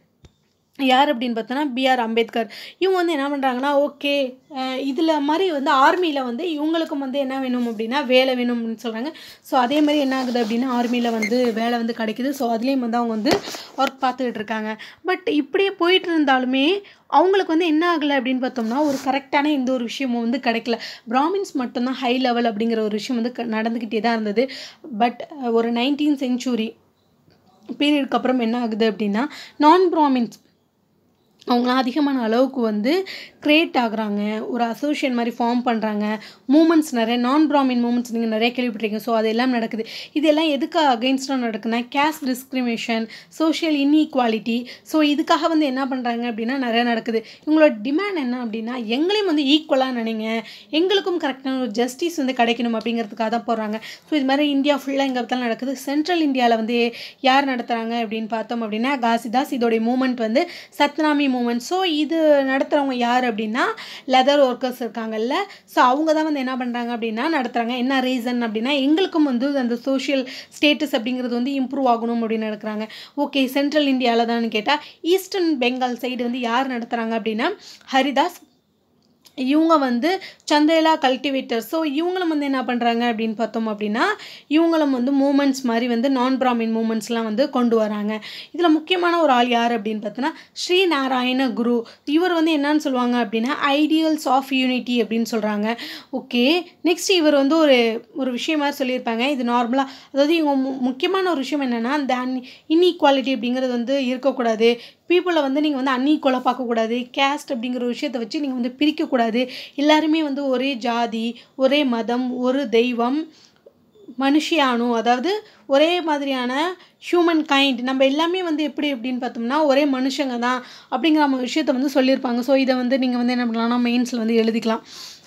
யார் அப்படின்னு பார்த்தோன்னா பிஆர் அம்பேத்கர் இவங்க வந்து என்ன பண்ணுறாங்கன்னா ஓகே இதில் மாதிரி வந்து ஆர்மியில் வந்து இவங்களுக்கும் வந்து என்ன வேணும் அப்படின்னா வேலை வேணும் அப்படின்னு சொல்கிறாங்க ஸோ அதே மாதிரி என்ன ஆகுது அப்படின்னா ஆர்மியில் வந்து வேலை வந்து கிடைக்குது ஸோ அதுலேயும் வந்து அவங்க வந்து ஒர்க் பார்த்துக்கிட்டு இருக்காங்க பட் இப்படியே போயிட்டு இருந்தாலுமே அவங்களுக்கு வந்து என்ன ஆகலை அப்படின்னு பார்த்தோம்னா ஒரு கரெக்டான எந்த ஒரு விஷயமும் வந்து கிடைக்கல பிராமின்ஸ் மட்டும்தான் ஹை லெவல் அப்படிங்கிற ஒரு விஷயம் வந்து க- நடந்துக்கிட்டே தான் இருந்தது பட் ஒரு நைன்டீன் செஞ்சுரி பீரியடுக்கு அப்புறம் என்ன ஆகுது அப்படின்னா நான் பிராமின்ஸ் அவங்களாம் அதிகமான அளவுக்கு வந்து க்ரியேட் ஆகுறாங்க ஒரு அசோசியேஷன் மாதிரி ஃபார்ம் பண்ணுறாங்க மூமெண்ட்ஸ் நிறைய நான் பிராமின் மூமெண்ட்ஸ் நீங்கள் நிறைய கேள்விப்பட்டிருக்கீங்க ஸோ அது எல்லாம் நடக்குது இதெல்லாம் எதுக்கு அகெயின்ஸ்டாக நடக்குதுன்னா caste discrimination social inequality so இதுக்காக வந்து என்ன பண்ணுறாங்க அப்படின்னா நிறைய நடக்குது இவங்களோட டிமாண்ட் என்ன அப்படின்னா எங்களையும் வந்து ஈக்குவலாக நினைங்க எங்களுக்கும் கரெக்டான ஒரு ஜஸ்டிஸ் வந்து கிடைக்கணும் அப்படிங்கிறதுக்காக தான் போடுறாங்க ஸோ இது மாதிரி இந்தியா ஃபுல்லாக எங்கே பார்த்தாலும் நடக்குது சென்ட்ரல் இந்தியாவில் வந்து யார் நடத்துகிறாங்க அப்படின்னு பார்த்தோம் அப்படின்னா காசிதாஸ் இதோடைய மூமெண்ட் வந்து சத்னாமி மூமெண்ட் ஸோ இது நடத்துகிறவங்க யார் அப்படின்னா லெதர் ஒர்க்கர்ஸ் இருக்காங்கல்ல ஸோ அவங்க தான் வந்து என்ன பண்ணுறாங்க அப்படின்னா நடத்துகிறாங்க என்ன ரீசன் அப்படின்னா எங்களுக்கும் வந்து அந்த சோஷியல் ஸ்டேட்டஸ் அப்படிங்கிறது வந்து இம்ப்ரூவ் ஆகணும் அப்படின்னு நடக்கிறாங்க ஓகே சென்ட்ரல் இந்தியாவில் தான் கேட்டால் ஈஸ்டர்ன் பெங்கால் சைடு வந்து யார் நடத்துகிறாங்க அப்படின்னா ஹரிதாஸ் இவங்க வந்து சந்திரலா கல்டிவேட்டர் ஸோ இவங்களும் வந்து என்ன பண்ணுறாங்க அப்படின்னு பார்த்தோம் அப்படின்னா இவங்களும் வந்து மூமெண்ட்ஸ் மாதிரி வந்து நான் பிராமின் மூமெண்ட்ஸ்லாம் வந்து கொண்டு வராங்க இதில் முக்கியமான ஒரு ஆள் யார் அப்படின்னு பார்த்தோன்னா ஸ்ரீ நாராயண குரு இவர் வந்து என்னன்னு சொல்லுவாங்க அப்படின்னா ஐடியல்ஸ் ஆஃப் யூனிட்டி அப்படின்னு சொல்கிறாங்க ஓகே நெக்ஸ்ட் இவர் வந்து ஒரு ஒரு விஷயம் மாதிரி சொல்லியிருப்பாங்க இது நார்மலாக அதாவது இவங்க மு- முக்கியமான ஒரு விஷயம் என்னென்னா அந்த அன் இன்இக்வாலிட்டி அப்படிங்கிறது வந்து இருக்கக்கூடாது பீப்புளை வந்து நீங்கள் வந்து அன்இக்குவலாக பார்க்கக்கூடாது கேஸ்ட் அப்படிங்கிற ஒரு விஷயத்தை வச்சு நீங்கள் வந்து பிரிக்கக்கூடாது எல்லாருமே வந்து ஒரே ஜாதி ஒரே மதம் ஒரு தெய்வம் மனுஷியானு அதாவது ஒரே மாதிரியான ஹியூமன் கைண்ட் நம்ம எல்லாமே வந்து எப்படி அப்படின்னு பார்த்தோம்னா ஒரே மனுஷங்க தான் அப்படிங்கிற நம்ம விஷயத்த வந்து சொல்லியிருப்பாங்க ஸோ இதை வந்து நீங்கள் வந்து என்ன பண்ணலாம்னா மெயின்ஸில் வந்து எழுதிக்கலாம்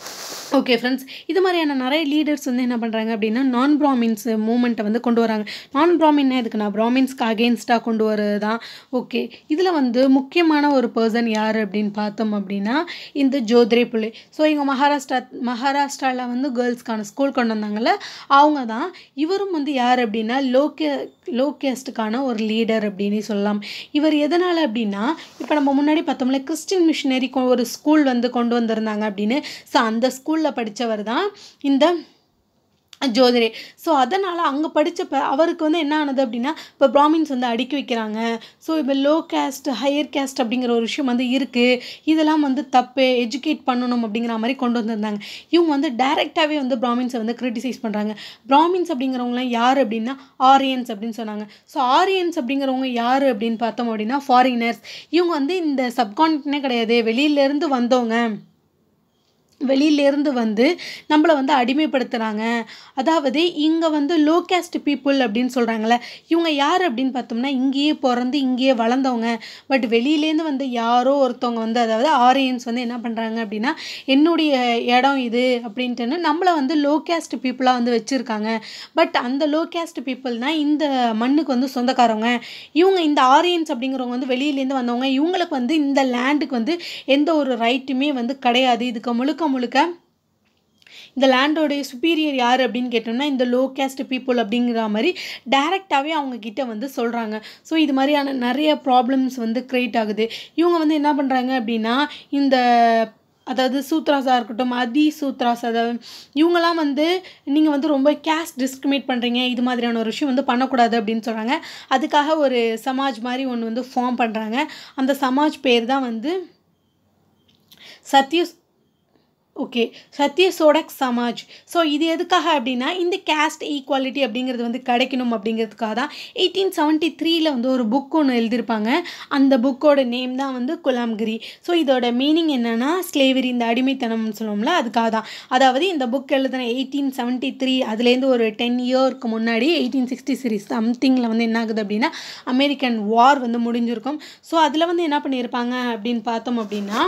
ஓகே ஃப்ரெண்ட்ஸ் இது மாதிரியான நிறைய லீடர்ஸ் வந்து என்ன பண்ணுறாங்க அப்படின்னா நான் பிராமின்ஸ் மூமெண்ட்டை வந்து கொண்டு வராங்க நான் பிராமின்னா எதுக்கு நான் பிராமின்ஸ்க்கு அகேன்ஸ்டாக கொண்டு வரது தான் ஓகே இதில் வந்து முக்கியமான ஒரு பர்சன் யார் அப்படின்னு பார்த்தோம் அப்படின்னா இந்த ஜோத்ரே புள்ளை ஸோ இங்கே மகாராஷ்டிரா மகாராஷ்டிராவில் வந்து கேர்ள்ஸ்க்கான ஸ்கூல் கொண்டு வந்தாங்கல்ல அவங்க தான் இவரும் வந்து யார் அப்படின்னா லோக்கே லோகேஸ்டுக்கான ஒரு லீடர் அப்படின்னு சொல்லலாம் இவர் எதனால் அப்படின்னா இப்போ நம்ம முன்னாடி பார்த்தோம்ல கிறிஸ்டின் மிஷினரி ஒரு ஸ்கூல் வந்து கொண்டு வந்திருந்தாங்க அப்படின்னு ஸோ அந்த ஸ்கூலில் படித்தவர் தான் இந்த ஜோதிரே ஸோ அதனால் அங்கே படித்தப்ப அவருக்கு வந்து என்ன ஆனது அப்படின்னா இப்போ பிராமின்ஸ் வந்து அடுக்கி வைக்கிறாங்க ஸோ இப்போ லோ கேஸ்ட் ஹையர் கேஸ்ட் அப்படிங்கிற ஒரு விஷயம் வந்து இருக்குது இதெல்லாம் வந்து தப்பு எஜுகேட் பண்ணணும் அப்படிங்கிற மாதிரி கொண்டு வந்திருந்தாங்க இவங்க வந்து டைரெக்டாகவே வந்து பிராமின்ஸை வந்து கிரிட்டிசைஸ் பண்ணுறாங்க பிராமின்ஸ் அப்படிங்கிறவங்களாம் யார் அப்படின்னா ஆரியன்ஸ் அப்படின்னு சொன்னாங்க ஸோ ஆரியன்ஸ் அப்படிங்கிறவங்க யார் அப்படின்னு பார்த்தோம் அப்படின்னா ஃபாரினர்ஸ் இவங்க வந்து இந்த சப்கான்டினே கிடையாது வெளியிலேருந்து வந்தவங்க வெளியிலேருந்து வந்து நம்மளை வந்து அடிமைப்படுத்துகிறாங்க அதாவது இங்கே வந்து லோ கேஸ்ட் பீப்புள் அப்படின்னு சொல்கிறாங்களே இவங்க யார் அப்படின்னு பார்த்தோம்னா இங்கேயே பிறந்து இங்கேயே வளர்ந்தவங்க பட் வெளியிலேருந்து வந்து யாரோ ஒருத்தவங்க வந்து அதாவது ஆரியன்ஸ் வந்து என்ன பண்ணுறாங்க அப்படின்னா என்னுடைய இடம் இது அப்படின்ட்டுன்னு நம்மளை வந்து லோ கேஸ்ட் பீப்புளாக வந்து வச்சுருக்காங்க பட் அந்த லோ கேஸ்ட் பீப்புள் தான் இந்த மண்ணுக்கு வந்து சொந்தக்காரவங்க இவங்க இந்த ஆரியன்ஸ் அப்படிங்கிறவங்க வந்து வெளியிலேருந்து வந்தவங்க இவங்களுக்கு வந்து இந்த லேண்டுக்கு வந்து எந்த ஒரு ரைட்டுமே வந்து கிடையாது இதுக்கு முழுக்க முழுக்க இந்த லேண்டோடைய சுப்பீரியர் யார் அப்படின்னு கேட்டோம்னா இந்த லோ கேஸ்ட் பீப்புள் அப்படிங்கிற மாதிரி டைரெக்டாகவே அவங்க கிட்ட வந்து சொல்கிறாங்க ஸோ இது மாதிரியான நிறைய ப்ராப்ளம்ஸ் வந்து க்ரியேட் ஆகுது இவங்க வந்து என்ன பண்ணுறாங்க அப்படின்னா இந்த அதாவது சூத்ராஸாக இருக்கட்டும் அதி சூத்ராஸ் அதாவது இவங்கெல்லாம் வந்து நீங்கள் வந்து ரொம்ப கேஸ்ட் டிஸ்கிரிமினேட் பண்ணுறீங்க இது மாதிரியான ஒரு விஷயம் வந்து பண்ணக்கூடாது அப்படின்னு சொல்கிறாங்க அதுக்காக ஒரு சமாஜ் மாதிரி ஒன்று வந்து ஃபார்ம் பண்ணுறாங்க அந்த சமாஜ் பேர் தான் வந்து சத்ய ஓகே சத்ய சோடக் சமாஜ் ஸோ இது எதுக்காக அப்படின்னா இந்த கேஸ்ட் ஈக்குவாலிட்டி அப்படிங்கிறது வந்து கிடைக்கணும் அப்படிங்கிறதுக்காக தான் எயிட்டீன் செவன்ட்டி த்ரீல வந்து ஒரு புக் ஒன்று எழுதியிருப்பாங்க அந்த புக்கோட நேம் தான் வந்து குலாம்கிரி ஸோ இதோட மீனிங் என்னென்னா ஸ்லேவரி இந்த அடிமைத்தனம்னு சொல்லுவோம்ல அதுக்காக தான் அதாவது இந்த புக் எழுதின எயிட்டீன் செவன்ட்டி த்ரீ அதுலேருந்து ஒரு டென் இயர்க்கு முன்னாடி எயிட்டீன் சிக்ஸ்டி த்ரீ சம்திங்கில் வந்து என்ன ஆகுது அப்படின்னா அமெரிக்கன் வார் வந்து முடிஞ்சிருக்கும் ஸோ அதில் வந்து என்ன பண்ணியிருப்பாங்க அப்படின்னு பார்த்தோம் அப்படின்னா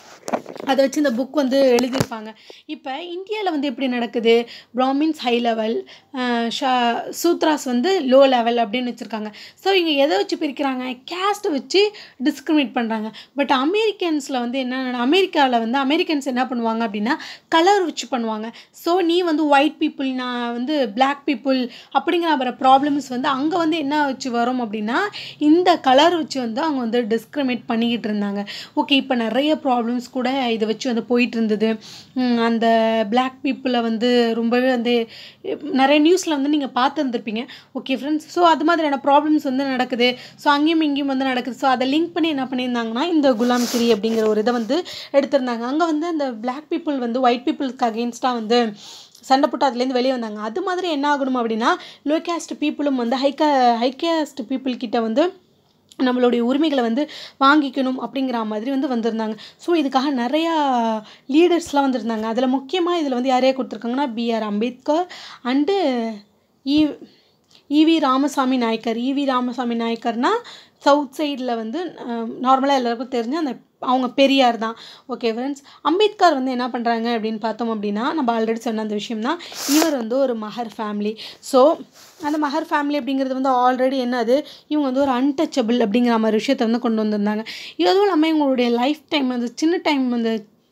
அதை வச்சு இந்த புக் வந்து எழுதியிருப்பாங்க இப்போ இந்தியாவில் வந்து எப்படி நடக்குது பிராமின்ஸ் ஹை லெவல் ஷா சூத்ராஸ் வந்து லோ லெவல் அப்படின்னு வச்சுருக்காங்க ஸோ இங்கே எதை வச்சு பிரிக்கிறாங்க கேஸ்ட்டை வச்சு டிஸ்கிரிமினேட் பண்ணுறாங்க பட் அமெரிக்கன்ஸில் வந்து என்ன அமெரிக்காவில் வந்து அமெரிக்கன்ஸ் என்ன பண்ணுவாங்க அப்படின்னா கலர் வச்சு பண்ணுவாங்க ஸோ நீ வந்து ஒயிட் பீப்புள் நான் வந்து பிளாக் பீப்புள் அப்படிங்கிற வர ப்ராப்ளம்ஸ் வந்து அங்கே வந்து என்ன வச்சு வரும் அப்படின்னா இந்த கலர் வச்சு வந்து அவங்க வந்து டிஸ்கிரிமினேட் பண்ணிக்கிட்டு இருந்தாங்க ஓகே இப்போ நிறைய ப்ராப்ளம்ஸ் கூட இதை வச்சு வந்து போயிட்டு இருந்தது உம், அந்த பிளாக் பீப்புளை வந்து ரொம்பவே வந்து நிறைய நியூஸில் வந்து நீங்கள் பார்த்துருந்துருப்பீங்க ஓகே ஃப்ரெண்ட்ஸ் ஸோ அது மாதிரியான ப்ராப்ளம்ஸ் வந்து நடக்குது ஸோ அங்கேயும் இங்கேயும் வந்து நடக்குது ஸோ அதை லிங்க் பண்ணி என்ன பண்ணியிருந்தாங்கன்னா இந்த குலாம் கிரி அப்படிங்கிற ஒரு இதை வந்து எடுத்திருந்தாங்க அங்கே வந்து அந்த பிளாக் பீப்புள் வந்து ஒயிட் பீப்புளுக்கு அகெயின்ஸ்டாக வந்து சண்டை போட்டு அதுலேருந்து வெளியே வந்தாங்க அது மாதிரி என்ன ஆகணும் அப்படின்னா லோ கேஸ்ட் பீப்புளும் வந்து ஹை ஹை கேஸ்ட் பீப்புள் கிட்ட வந்து நம்மளுடைய உரிமைகளை வந்து வாங்கிக்கணும் அப்படிங்கிற மாதிரி வந்து வந்திருந்தாங்க ஸோ இதுக்காக நிறையா லீடர்ஸ்லாம் வந்திருந்தாங்க அதில் முக்கியமாக இதில் வந்து யாரையா கொடுத்துருக்காங்கன்னா BR Ambedkar and E EV Ramasamy Naicker EV Ramasamy நாயக்கர்னா சவுத் சைடில் வந்து நார்மலாக எல்லாருக்கும் தெரிஞ்ச அந்த அவங்க பெரியார் தான் ஓகே ஃப்ரெண்ட்ஸ் அம்பேத்கர் வந்து என்ன பண்ணுறாங்க அப்படின்னு பார்த்தோம் அப்படின்னா நம்ம ஆல்ரெடி சொன்ன அந்த விஷயம் தான் இவர் வந்து ஒரு மஹர் ஃபேமிலி ஸோ அந்த மஹர் ஃபேமிலி அப்படிங்கிறது வந்து ஆல்ரெடி என்னது இவங்க வந்து ஒரு அன்டச்சபிள் அப்படிங்கிற மாதிரி விஷயத்தை வந்து கொண்டு வந்திருந்தாங்க இதுவும் இல்லாமல் இவங்களுடைய லைஃப் டைம் அந்த சின்ன டைம் அந்த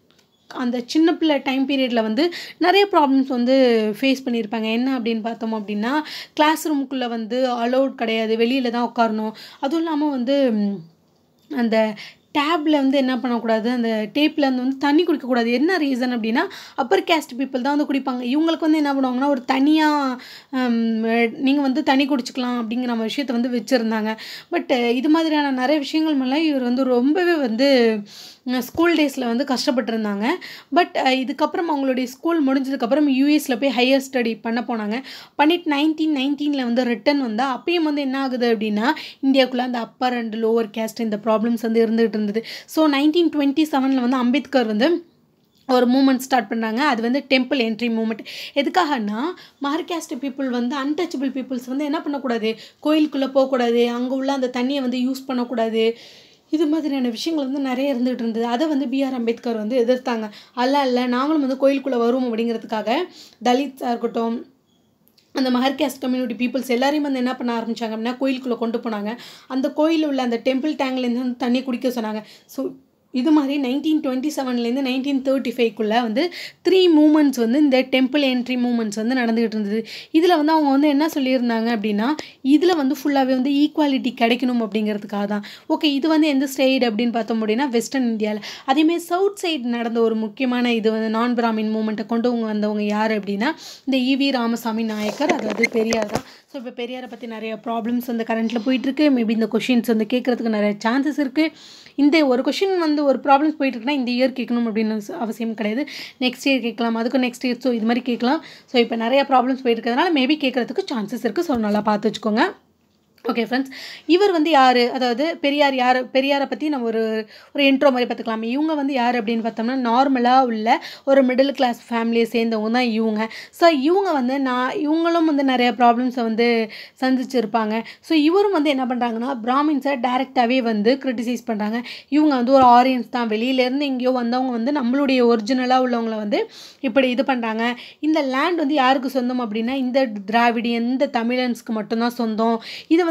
அந்த சின்ன பிள்ளை டைம் பீரியடில் வந்து நிறைய ப்ராப்ளம்ஸ் வந்து ஃபேஸ் பண்ணியிருப்பாங்க என்ன அப்படின்னு பார்த்தோம் அப்படின்னா கிளாஸ் ரூமுக்குள்ளே வந்து அலௌட் கிடையாது வெளியில் தான் உட்காரணும் அதுவும் இல்லாமல் வந்து ம், அந்த டேப்பில் வந்து என்ன பண்ணக்கூடாது அந்த டேப்பில் வந்து வந்து தண்ணி குடிக்கக்கூடாது என்ன ரீசன் அப்படின்னா அப்பர் கேஸ்ட் பீப்புள் தான் வந்து குடிப்பாங்க இவங்களுக்கு வந்து என்ன பண்ணுவாங்கன்னா ஒரு தனியாக நீங்கள் வந்து தண்ணி குடிச்சிக்கலாம் அப்படிங்கிற நம்ம விஷயத்த வந்து வச்சுருந்தாங்க பட் இது மாதிரியான நிறைய விஷயங்கள் மேலே இவர் வந்து ரொம்பவே வந்து ஸ்கூல் டேஸில் வந்து கஷ்டப்பட்டிருந்தாங்க பட் இதுக்கப்புறம் அவங்களுடைய ஸ்கூல் முடிஞ்சதுக்கப்புறம் யூஎஸில் போய் ஹையர் ஸ்டடி பண்ண போனாங்க பண்ணிட்டு நைன்டீன் நைன்டீனில் வந்து ரிட்டன் வந்தால் அப்பயும் வந்து என்ன ஆகுது அப்படின்னா இந்தியாவுக்குள்ளே அந்த அப்பர் அண்ட் லோவர் கேஸ்ட் இந்த ப்ராப்ளம்ஸ் வந்து இருந்துகிட்டு இருந்தது ஸோ நைன்டீன் டுவெண்ட்டி செவனில் வந்து அம்பேத்கர் வந்து ஒரு மூமெண்ட் ஸ்டார்ட் பண்ணுறாங்க அது வந்து டெம்பிள் என்ட்ரி மூமெண்ட் எதுக்காகன்னா மார்காஸ்ட் பீப்புள் வந்து அன்டச்சபிள் பீப்புள்ஸ் வந்து என்ன பண்ணக்கூடாது கோயிலுக்குள்ளே போகக்கூடாது அங்கே உள்ள அந்த தண்ணியை வந்து யூஸ் பண்ணக்கூடாது இது மாதிரியான விஷயங்கள் வந்து நிறைய இருந்துகிட்டு இருந்தது அதை வந்து பிஆர் அம்பேத்கர் வந்து எதிர்த்தாங்க அல்ல இல்லை நாங்களும் வந்து கோயிலுக்குள்ளே வருவோம் அப்படிங்கிறதுக்காக தலித்ஸாக இருக்கட்டும் அந்த மஹர் கேஸ்ட் கம்யூனிட்டி பீப்புள்ஸ் எல்லாரையும் வந்து என்ன பண்ண ஆரம்பிச்சாங்க அப்படின்னா கோயிலுக்குள்ளே கொண்டு போனாங்க அந்த கோயிலில் உள்ள அந்த டெம்பிள் டேங்க்லேருந்து வந்து தண்ணி குடிக்க சொன்னாங்க ஸோ இது மாதிரி நைன்டீன் டுவெண்ட்டி செவன்லேருந்து நைன்டீன் தேர்ட்டி ஃபைவ்க்குள்ளே வந்து த்ரீ மூமெண்ட்ஸ் வந்து இந்த டெம்பிள் என்ட்ரி மூமெண்ட்ஸ் வந்து நடந்துகிட்டு இருந்தது இதில் வந்து அவங்க வந்து என்ன சொல்லியிருந்தாங்க அப்படின்னா இதில் வந்து ஃபுல்லாகவே வந்து ஈக்குவாலிட்டி கிடைக்கணும் அப்படிங்கிறதுக்காக தான் ஓகே இது வந்து எந்த சைடு அப்படின்னு பார்த்தோம் அப்படின்னா வெஸ்டர்ன் இந்தியாவில் அதேமாதிரி சவுத் சைடு நடந்த ஒரு முக்கியமான இது வந்து நான் பிராமின் மூமெண்ட்டை கொண்டு வந்தவங்க யார் அப்படின்னா இந்த இவி ராமசாமி நாயக்கர் அதாவது பெரியார் தான் ஸோ இப்போ பெரியாரை பற்றி நிறைய ப்ராப்ளம்ஸ் வந்து கரண்ட்டில் போயிட்டுருக்கு மேபி இந்த கொஷின்ஸ் வந்து கேட்குறதுக்கு நிறைய சான்சஸ் இருக்குது இந்த ஒரு கொஷின் வந்து ஒரு ப்ராப்ளம்ஸ் போயிட்டு இருக்குன்னா இந்த இயர் கேட்கணும் அப்படின்னு ச- அவசியம் கிடையாது நெக்ஸ்ட் இயர் கேட்கலாம் அதுக்கும் நெக்ஸ்ட் இயர் ஸோ இது மாதிரி கேட்கலாம் ஸோ இப்போ நிறைய ப்ராப்ளம்ஸ் போயிட்டு இருக்கிறதுனால மேபி கேட்குறதுக்கு சான்சஸ் இருக்குது ஸோ நல்லா பார்த்து வச்சுக்கோங்க ஓகே ஃப்ரெண்ட்ஸ் இவர் வந்து யார் அதாவது பெரியார் யார் பெரியாரை பற்றி நம்ம ஒரு ஒரு இன்ட்ரோ மாதிரி பார்த்துக்கலாம் இவங்க வந்து யார் அப்படின்னு பார்த்தோம்னா நார்மலாக உள்ள ஒரு மிடில் கிளாஸ் ஃபேமிலியை சேர்ந்தவங்க தான் இவங்க ஸோ இவங்க வந்து நான் இவங்களும் வந்து நிறைய ப்ராப்ளம்ஸை வந்து சந்திச்சிருப்பாங்க ஸோ இவரும் வந்து என்ன பண்ணுறாங்கன்னா பிராமின்ஸை டைரெக்டாகவே வந்து கிரிட்டிசைஸ் பண்ணுறாங்க இவங்க வந்து ஒரு ஆரியன்ஸ் தான் வெளியிலேருந்து எங்கேயோ வந்தவங்க வந்து நம்மளுடைய ஒரிஜினலாக உள்ளவங்கள வந்து இப்படி இது பண்ணுறாங்க இந்த லேண்ட் வந்து யாருக்கு சொந்தம் அப்படின்னா இந்த திராவிடியன் இந்த தமிழன்ஸ்க்கு மட்டும்தான் சொந்தம் இதை வந்து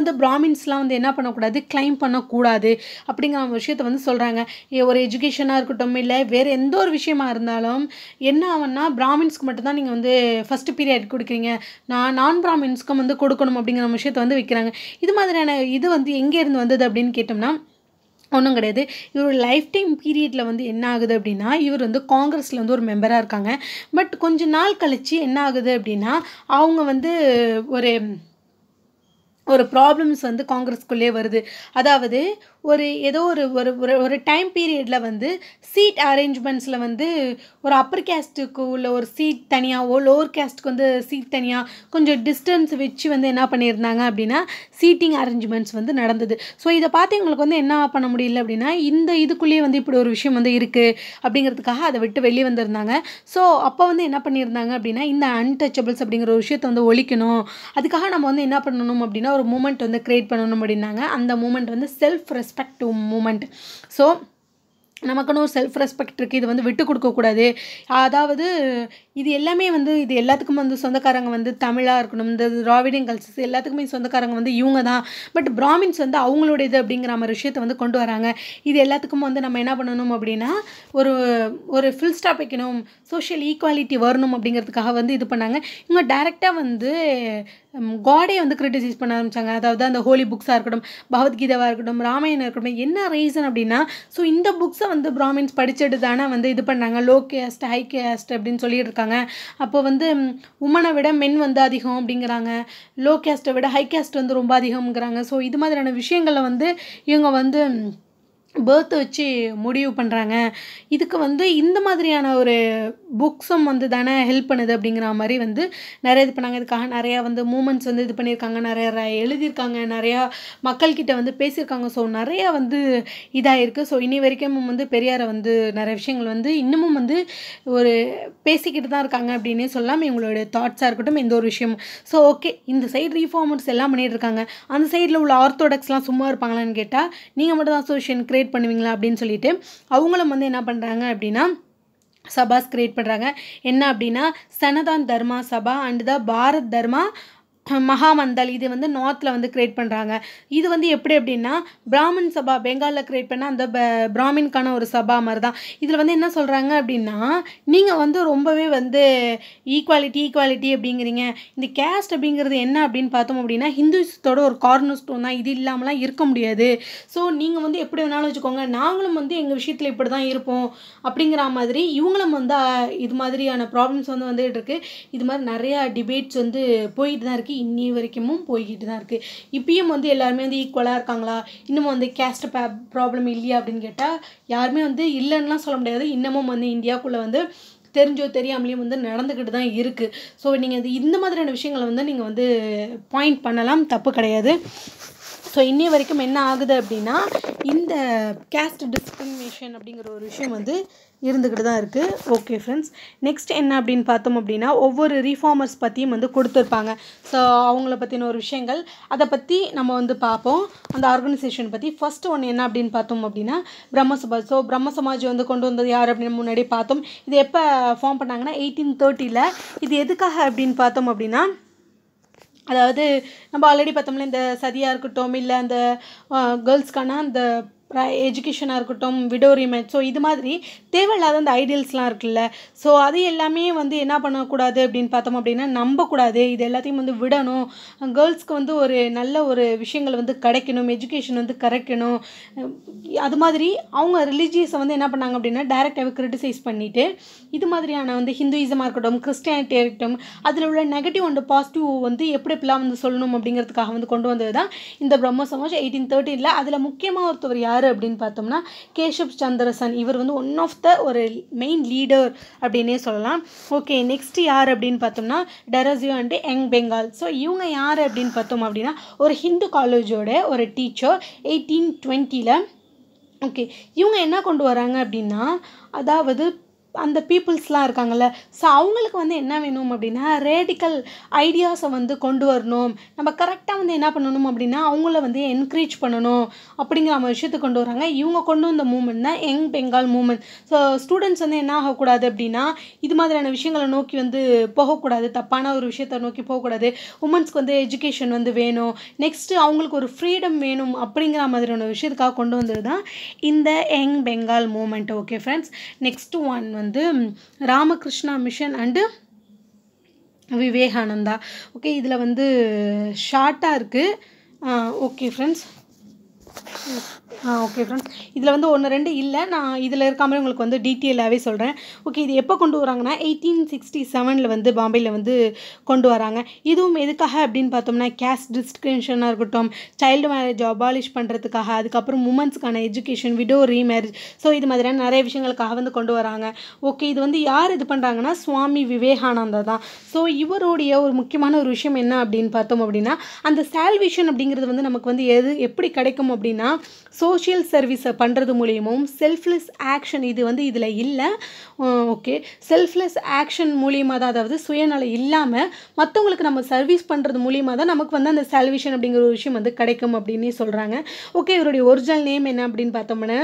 வந்து பிராமின்ஸ்லாம் வந்து என்ன பண்ணக்கூடாது கிளைம் பண்ணக்கூடாது அப்படிங்கிற ஒரு விஷயத்த வந்து சொல்கிறாங்க ஒரு எஜுகேஷனாக இருக்கட்டும் இல்லை வேறு எந்த ஒரு விஷயமா இருந்தாலும் என்ன ஆகும்னா பிராமின்ஸ்க்கு மட்டும்தான் நீங்கள் வந்து ஃபஸ்ட்டு பீரியட் கொடுக்குறீங்க நான் நான் பிராமின்ஸ்க்கும் வந்து கொடுக்கணும் அப்படிங்கிற விஷயத்த வந்து வைக்கிறாங்க இது மாதிரியான இது வந்து எங்கேருந்து வந்தது அப்படின்னு கேட்டோம்னா ஒன்றும் கிடையாது இவர் லைஃப் டைம் பீரியடில் வந்து என்ன ஆகுது அப்படின்னா இவர் வந்து காங்கிரஸில் வந்து ஒரு மெம்பராக இருக்காங்க பட் கொஞ்ச நாள் கழித்து என்ன ஆகுது அப்படின்னா அவங்க வந்து ஒரு ஒரு ப்ராப்ளம்ஸ் வந்து காங்கிரஸ்குள்ளே வருது அதாவது ஒரு ஏதோ ஒரு ஒரு ஒரு ஒரு டைம் பீரியடில் வந்து சீட் அரேஞ்ச்மெண்ட்ஸில் வந்து ஒரு அப்பர் கேஸ்ட்டுக்கு உள்ள ஒரு சீட் தனியாகவோ லோவர் கேஸ்ட்டுக்கு வந்து சீட் தனியாக கொஞ்சம் டிஸ்டன்ஸ் வச்சு வந்து என்ன பண்ணியிருந்தாங்க அப்படின்னா சீட்டிங் அரேஞ்ச்மெண்ட்ஸ் வந்து நடந்தது ஸோ இதை பார்த்து எங்களுக்கு வந்து என்ன பண்ண முடியல அப்படின்னா இந்த இதுக்குள்ளேயே வந்து இப்படி ஒரு விஷயம் வந்து இருக்குது அப்படிங்கிறதுக்காக அதை விட்டு வெளியே வந்திருந்தாங்க ஸோ அப்போ வந்து என்ன பண்ணியிருந்தாங்க அப்படின்னா இந்த அன்டச்சபிள்ஸ் அப்படிங்கிற ஒரு விஷயத்தை வந்து ஒழிக்கணும் அதுக்காக நம்ம வந்து என்ன பண்ணணும் அப்படின்னா ஒரு மூமெண்ட் வந்து க்ரியேட் பண்ணணும் அப்படின்னாங்க அந்த மூமெண்ட் வந்து செல்ஃப் ரெஸ்பெக்ட் மூமெண்ட் ஸோ நமக்குன்னு ஒரு செல்ஃப் ரெஸ்பெக்ட் இருக்குது இது வந்து விட்டு கொடுக்கக்கூடாது அதாவது இது எல்லாமே வந்து இது எல்லாத்துக்கும் வந்து சொந்தக்காரங்க வந்து தமிழாக இருக்கணும் இந்த திராவிடியன் கல்ச்சர்ஸ் எல்லாத்துக்குமே சொந்தக்காரங்க வந்து இவங்க தான் பட் பிராமின்ஸ் வந்து அவங்களோட இது அப்படிங்கிற மாதிரி விஷயத்தை வந்து கொண்டு வராங்க இது எல்லாத்துக்கும் வந்து நம்ம என்ன பண்ணணும் அப்படின்னா ஒரு ஒரு ஃபுல் ஸ்டாப் வைக்கணும் சோஷியல் ஈக்குவாலிட்டி வரணும் அப்படிங்கிறதுக்காக வந்து இது பண்ணாங்க இவங்க டைரெக்டாக வந்து காடே வந்து கிரிட்டிசைஸ் பண்ண ஆரம்பித்தாங்க அதாவது அந்த ஹோலி புக்ஸாக இருக்கட்டும் பகவத்கீதாவாக இருக்கட்டும் ராமாயணம் இருக்கட்டும் என்ன ரீசன் அப்படின்னா ஸோ இந்த புக்ஸை வந்து பிராமின்ஸ் படிச்சுட்டு தானே வந்து இது பண்ணாங்க லோ கேஸ்ட் ஹை கேஸ்ட் அப்படின்னு சொல்லிட்டு இருக்காங்க அப்போ வந்து உமனை விட மென் வந்து அதிகம் அப்படிங்கிறாங்க லோ கேஸ்ட்டை விட ஹை கேஸ்ட் வந்து ரொம்ப அதிகம்ங்கிறாங்க ஸோ இது மாதிரியான விஷயங்களில் வந்து இவங்க வந்து பேர்த் வச்சு முடிவு பண்ணுறாங்க இதுக்கு வந்து இந்த மாதிரியான ஒரு புக்ஸும் வந்து தானே ஹெல்ப் பண்ணுது அப்படிங்கிற மாதிரி வந்து நிறைய இது பண்ணாங்க இதுக்காக நிறையா வந்து மூமெண்ட்ஸ் வந்து இது பண்ணியிருக்காங்க நிறையா எழுதியிருக்காங்க நிறையா மக்கள்கிட்ட வந்து பேசியிருக்காங்க ஸோ நிறையா வந்து இதாக இருக்குது ஸோ இனி வரைக்கும் வந்து பெரியாரை வந்து நிறைய விஷயங்கள் வந்து இன்னமும் வந்து ஒரு பேசிக்கிட்டு தான் இருக்காங்க அப்படின்னே சொல்லலாம் இவங்களோட தாட்ஸாக இருக்கட்டும் எந்த ஒரு விஷயமும் ஸோ ஓகே இந்த சைடு ரீஃபார்மர்ஸ் எல்லாம் பண்ணிட்டு இருக்காங்க அந்த சைடில் உள்ள ஆர்த்தோடாக்ஸ்லாம் சும்மா இருப்பாங்களான்னு கேட்டால் நீங்கள் மட்டும் தான் அசோசியேஷன் கிரியேட் பண்ணுவீங்களா அப்படின்னு சொல்லிட்டு அவங்களும் வந்து என்ன பண்ணுறாங்க அப்படின்னா சபாஸ் கிரியேட் பண்ணுறாங்க என்ன அப்படின்னா சனதான் தர்மா சபா அண்ட் த பாரத் தர்மா மகாமந்தல் இது வந்து நார்த்தில் வந்து கிரியேட் பண்ணுறாங்க இது வந்து எப்படி அப்படின்னா பிராமின் சபா பெங்காலில் கிரியேட் பண்ண அந்த பிராமின்கான ஒரு சபா மாதிரி தான் இதில் வந்து என்ன சொல்கிறாங்க அப்படின்னா நீங்கள் வந்து ரொம்பவே வந்து ஈக்குவாலிட்டி ஈக்குவாலிட்டி அப்படிங்கிறீங்க இந்த கேஸ்ட் அப்படிங்கிறது என்ன அப்படின்னு பார்த்தோம் அப்படின்னா ஹிந்துஸத்தோட ஒரு கார்னர் ஸ்டோன் தான் இது இல்லாமலாம் இருக்க முடியாது ஸோ நீங்கள் வந்து எப்படி வேணாலும் வச்சுக்கோங்க நாங்களும் வந்து எங்கள் விஷயத்தில் இப்படி தான் இருப்போம் அப்படிங்கிற மாதிரி இவங்களும் வந்து இது மாதிரியான ப்ராப்ளம்ஸ் வந்து வந்துகிட்டு இருக்கு இது மாதிரி நிறையா டிபேட்ஸ் வந்து போயிட்டு தான் இருக்குது இன்னி வரைக்கும் போய்கிட்டு தான் இருக்குது இப்பயும் வந்து எல்லாருமே வந்து ஈக்குவலாக இருக்காங்களா இன்னமும் வந்து கேஸ்ட் ப்ராப்ளம் இல்லையா அப்படின்னு கேட்டால் யாருமே வந்து இல்லைன்னுலாம் சொல்ல முடியாது இன்னமும் வந்து இந்தியாவுக்குள்ளே வந்து தெரிஞ்சோ தெரியாமலேயும் வந்து நடந்துக்கிட்டு தான் இருக்குது ஸோ நீங்கள் இது இந்த மாதிரியான விஷயங்களை வந்து நீங்கள் வந்து பாயிண்ட் பண்ணலாம் தப்பு கிடையாது ஸோ இன்னி வரைக்கும் என்ன ஆகுது அப்படின்னா இந்த கேஸ்ட் டிஸ்கிரிமினேஷன் அப்படிங்கிற ஒரு விஷயம் வந்து இருந்துக்கிட்டு தான் இருக்குது ஓகே ஃப்ரெண்ட்ஸ் நெக்ஸ்ட் என்ன அப்படின்னு பார்த்தோம் அப்படின்னா ஒவ்வொரு ரீஃபார்மர்ஸ் பற்றியும் வந்து கொடுத்துருப்பாங்க ஸோ அவங்கள பற்றின ஒரு விஷயங்கள் அதை பற்றி நம்ம வந்து பார்ப்போம் அந்த ஆர்கனைசேஷன் பற்றி ஃபஸ்ட்டு ஒன்று என்ன அப்படின்னு பார்த்தோம் அப்படின்னா பிரம்ம சமாஜ் ஸோ பிரம்ம சமாஜ் வந்து கொண்டு வந்தது யார் அப்படின்னு முன்னாடி பார்த்தோம் இது எப்போ ஃபார்ம் பண்ணாங்கன்னா எயிட்டீன் தேர்ட்டியில் இது எதுக்காக அப்படின்னு பார்த்தோம் அப்படின்னா அதாவது நம்ம ஆல்ரெடி பார்த்தோம்ல இந்த சதியாக இருக்கட்டும் இல்லை அந்த கேர்ள்ஸ்க்கான அந்த எஜுகேஷனாக இருக்கட்டும் விடோ ரீமேட் ஸோ இது மாதிரி தேவையில்லாத அந்த ஐடியல்ஸ்லாம் இருக்குல்ல ஸோ அது எல்லாமே வந்து என்ன பண்ணக்கூடாது அப்படின்னு பார்த்தோம் அப்படின்னா நம்பக்கூடாது இது எல்லாத்தையும் வந்து விடணும் கேர்ள்ஸ்க்கு வந்து ஒரு நல்ல ஒரு விஷயங்கள் வந்து கிடைக்கணும் எஜுகேஷன் வந்து கிடைக்கணும் அது மாதிரி அவங்க ரிலீஜியஸை வந்து என்ன பண்ணாங்க அப்படின்னா டைரெக்டாகவே கிரிட்டிசைஸ் பண்ணிவிட்டு இது மாதிரியான வந்து ஹிந்துயிசமாக இருக்கட்டும் கிறிஸ்டியானிட்டி இருக்கட்டும் அதில் உள்ள நெகட்டிவ் அண்ட் பாசிட்டிவ் வந்து எப்படி எப்படிலாம் வந்து சொல்லணும் அப்படிங்கிறதுக்காக வந்து கொண்டு வந்தது தான் இந்த பிரம்ம சமாஜ் எயிட்டீன் தேர்ட்டினில் அதில் முக்கியமாக ஒருத்தவர் யார் அப்படின்னு பார்த்தோம்னா கேஷப் சந்திரசன் இவர் வந்து ஒன் ஆஃப் த ஒரு மெயின் லீடர் அப்படின்னே சொல்லலாம் ஓகே நெக்ஸ்ட் யார் அப்படின்னு பார்த்தோம்னா Derozio and young Bengal so இவங்க யார் அப்படின்னு பார்த்தோம் அப்படின்னா ஒரு ஹிந்து காலேஜோட ஒரு டீச்சர் எயிட்டீன் டுவெண்ட்டியில் ஓகே இவங்க என்ன கொண்டு வராங்க அப்படின்னா அதாவது அந்த பீப்புள்ஸ்லாம் இருக்காங்கல்ல ஸோ அவங்களுக்கு வந்து என்ன வேணும் அப்படின்னா ரேடிக்கல் ஐடியாஸை வந்து கொண்டு வரணும் நம்ம கரெக்டாக வந்து என்ன பண்ணணும் அப்படின்னா அவங்கள வந்து என்கரேஜ் பண்ணணும் அப்படிங்கிற நம்ம விஷயத்தை கொண்டு வராங்க இவங்க கொண்டு வந்த மூமெண்ட் தான் young Bengal movement so students வந்து என்ன ஆகக்கூடாது அப்படின்னா இது மாதிரியான விஷயங்களை நோக்கி வந்து போகக்கூடாது தப்பான ஒரு விஷயத்தை நோக்கி போகக்கூடாது உமன்ஸ்க்கு வந்து எஜுகேஷன் வந்து வேணும் நெக்ஸ்ட்டு அவங்களுக்கு ஒரு ஃப்ரீடம் வேணும் அப்படிங்கிற மாதிரியான விஷயத்துக்காக கொண்டு வந்தது தான் இந்த young Bengal movement okay friends next one வந்து Ramakrishna mission and Vivekananda okay இதில் வந்து ஷார்ட்டாக இருக்குது ஓகே ஃப்ரெண்ட்ஸ் ஆ ஓகே ஃப்ரெண்ட்ஸ் இதில் வந்து ஒன்று ரெண்டு இல்லை நான் இதில் இருக்க மாதிரி உங்களுக்கு வந்து டீட்டெயிலாகவே சொல்கிறேன் ஓகே இது எப்போ கொண்டு வராங்கன்னா எயிட்டீன் சிக்ஸ்டி செவனில் வந்து பாம்பேயில் வந்து கொண்டு வராங்க இதுவும் எதுக்காக அப்படின்னு பார்த்தோம்னா கேஸ்ட் டிஸ்கிரிமினேஷனாக இருக்கட்டும் சைல்டு மேரேஜ் அபாலிஷ் பண்ணுறதுக்காக அதுக்கப்புறம் உமன்ஸ்க்கான எஜுகேஷன் விடோ ரீமேரேஜ் ஸோ இது மாதிரியான நிறைய விஷயங்களுக்காக வந்து கொண்டு வராங்க ஓகே இது வந்து யார் இது பண்ணுறாங்கன்னா சுவாமி விவேகானந்தா தான் ஸோ இவருடைய ஒரு முக்கியமான ஒரு விஷயம் என்ன அப்படின்னு பார்த்தோம் அப்படின்னா அந்த சால்வேஷன் அப்படிங்கிறது வந்து நமக்கு வந்து எது எப்படி கிடைக்கும் அப்படின்னா சோஷியல் சர்வீஸை பண்ணுறது மூலியமும் செல்ஃப்லெஸ் ஆக்ஷன் இது வந்து இதில் இல்லை ஓகே செல்ஃப்லெஸ் ஆக்ஷன் மூலியமாக தான் அதாவது சுயநலம் இல்லாமல் மற்றவங்களுக்கு நம்ம சர்வீஸ் பண்ணுறது மூலியமாக தான் நமக்கு வந்து அந்த சால்வேஷன் அப்படிங்கிற ஒரு விஷயம் வந்து கிடைக்கும் அப்படின்னு சொல்கிறாங்க ஓகே இவருடைய ஒரிஜினல் நேம் என்ன அப்படின்னு பார்த்தோம்னா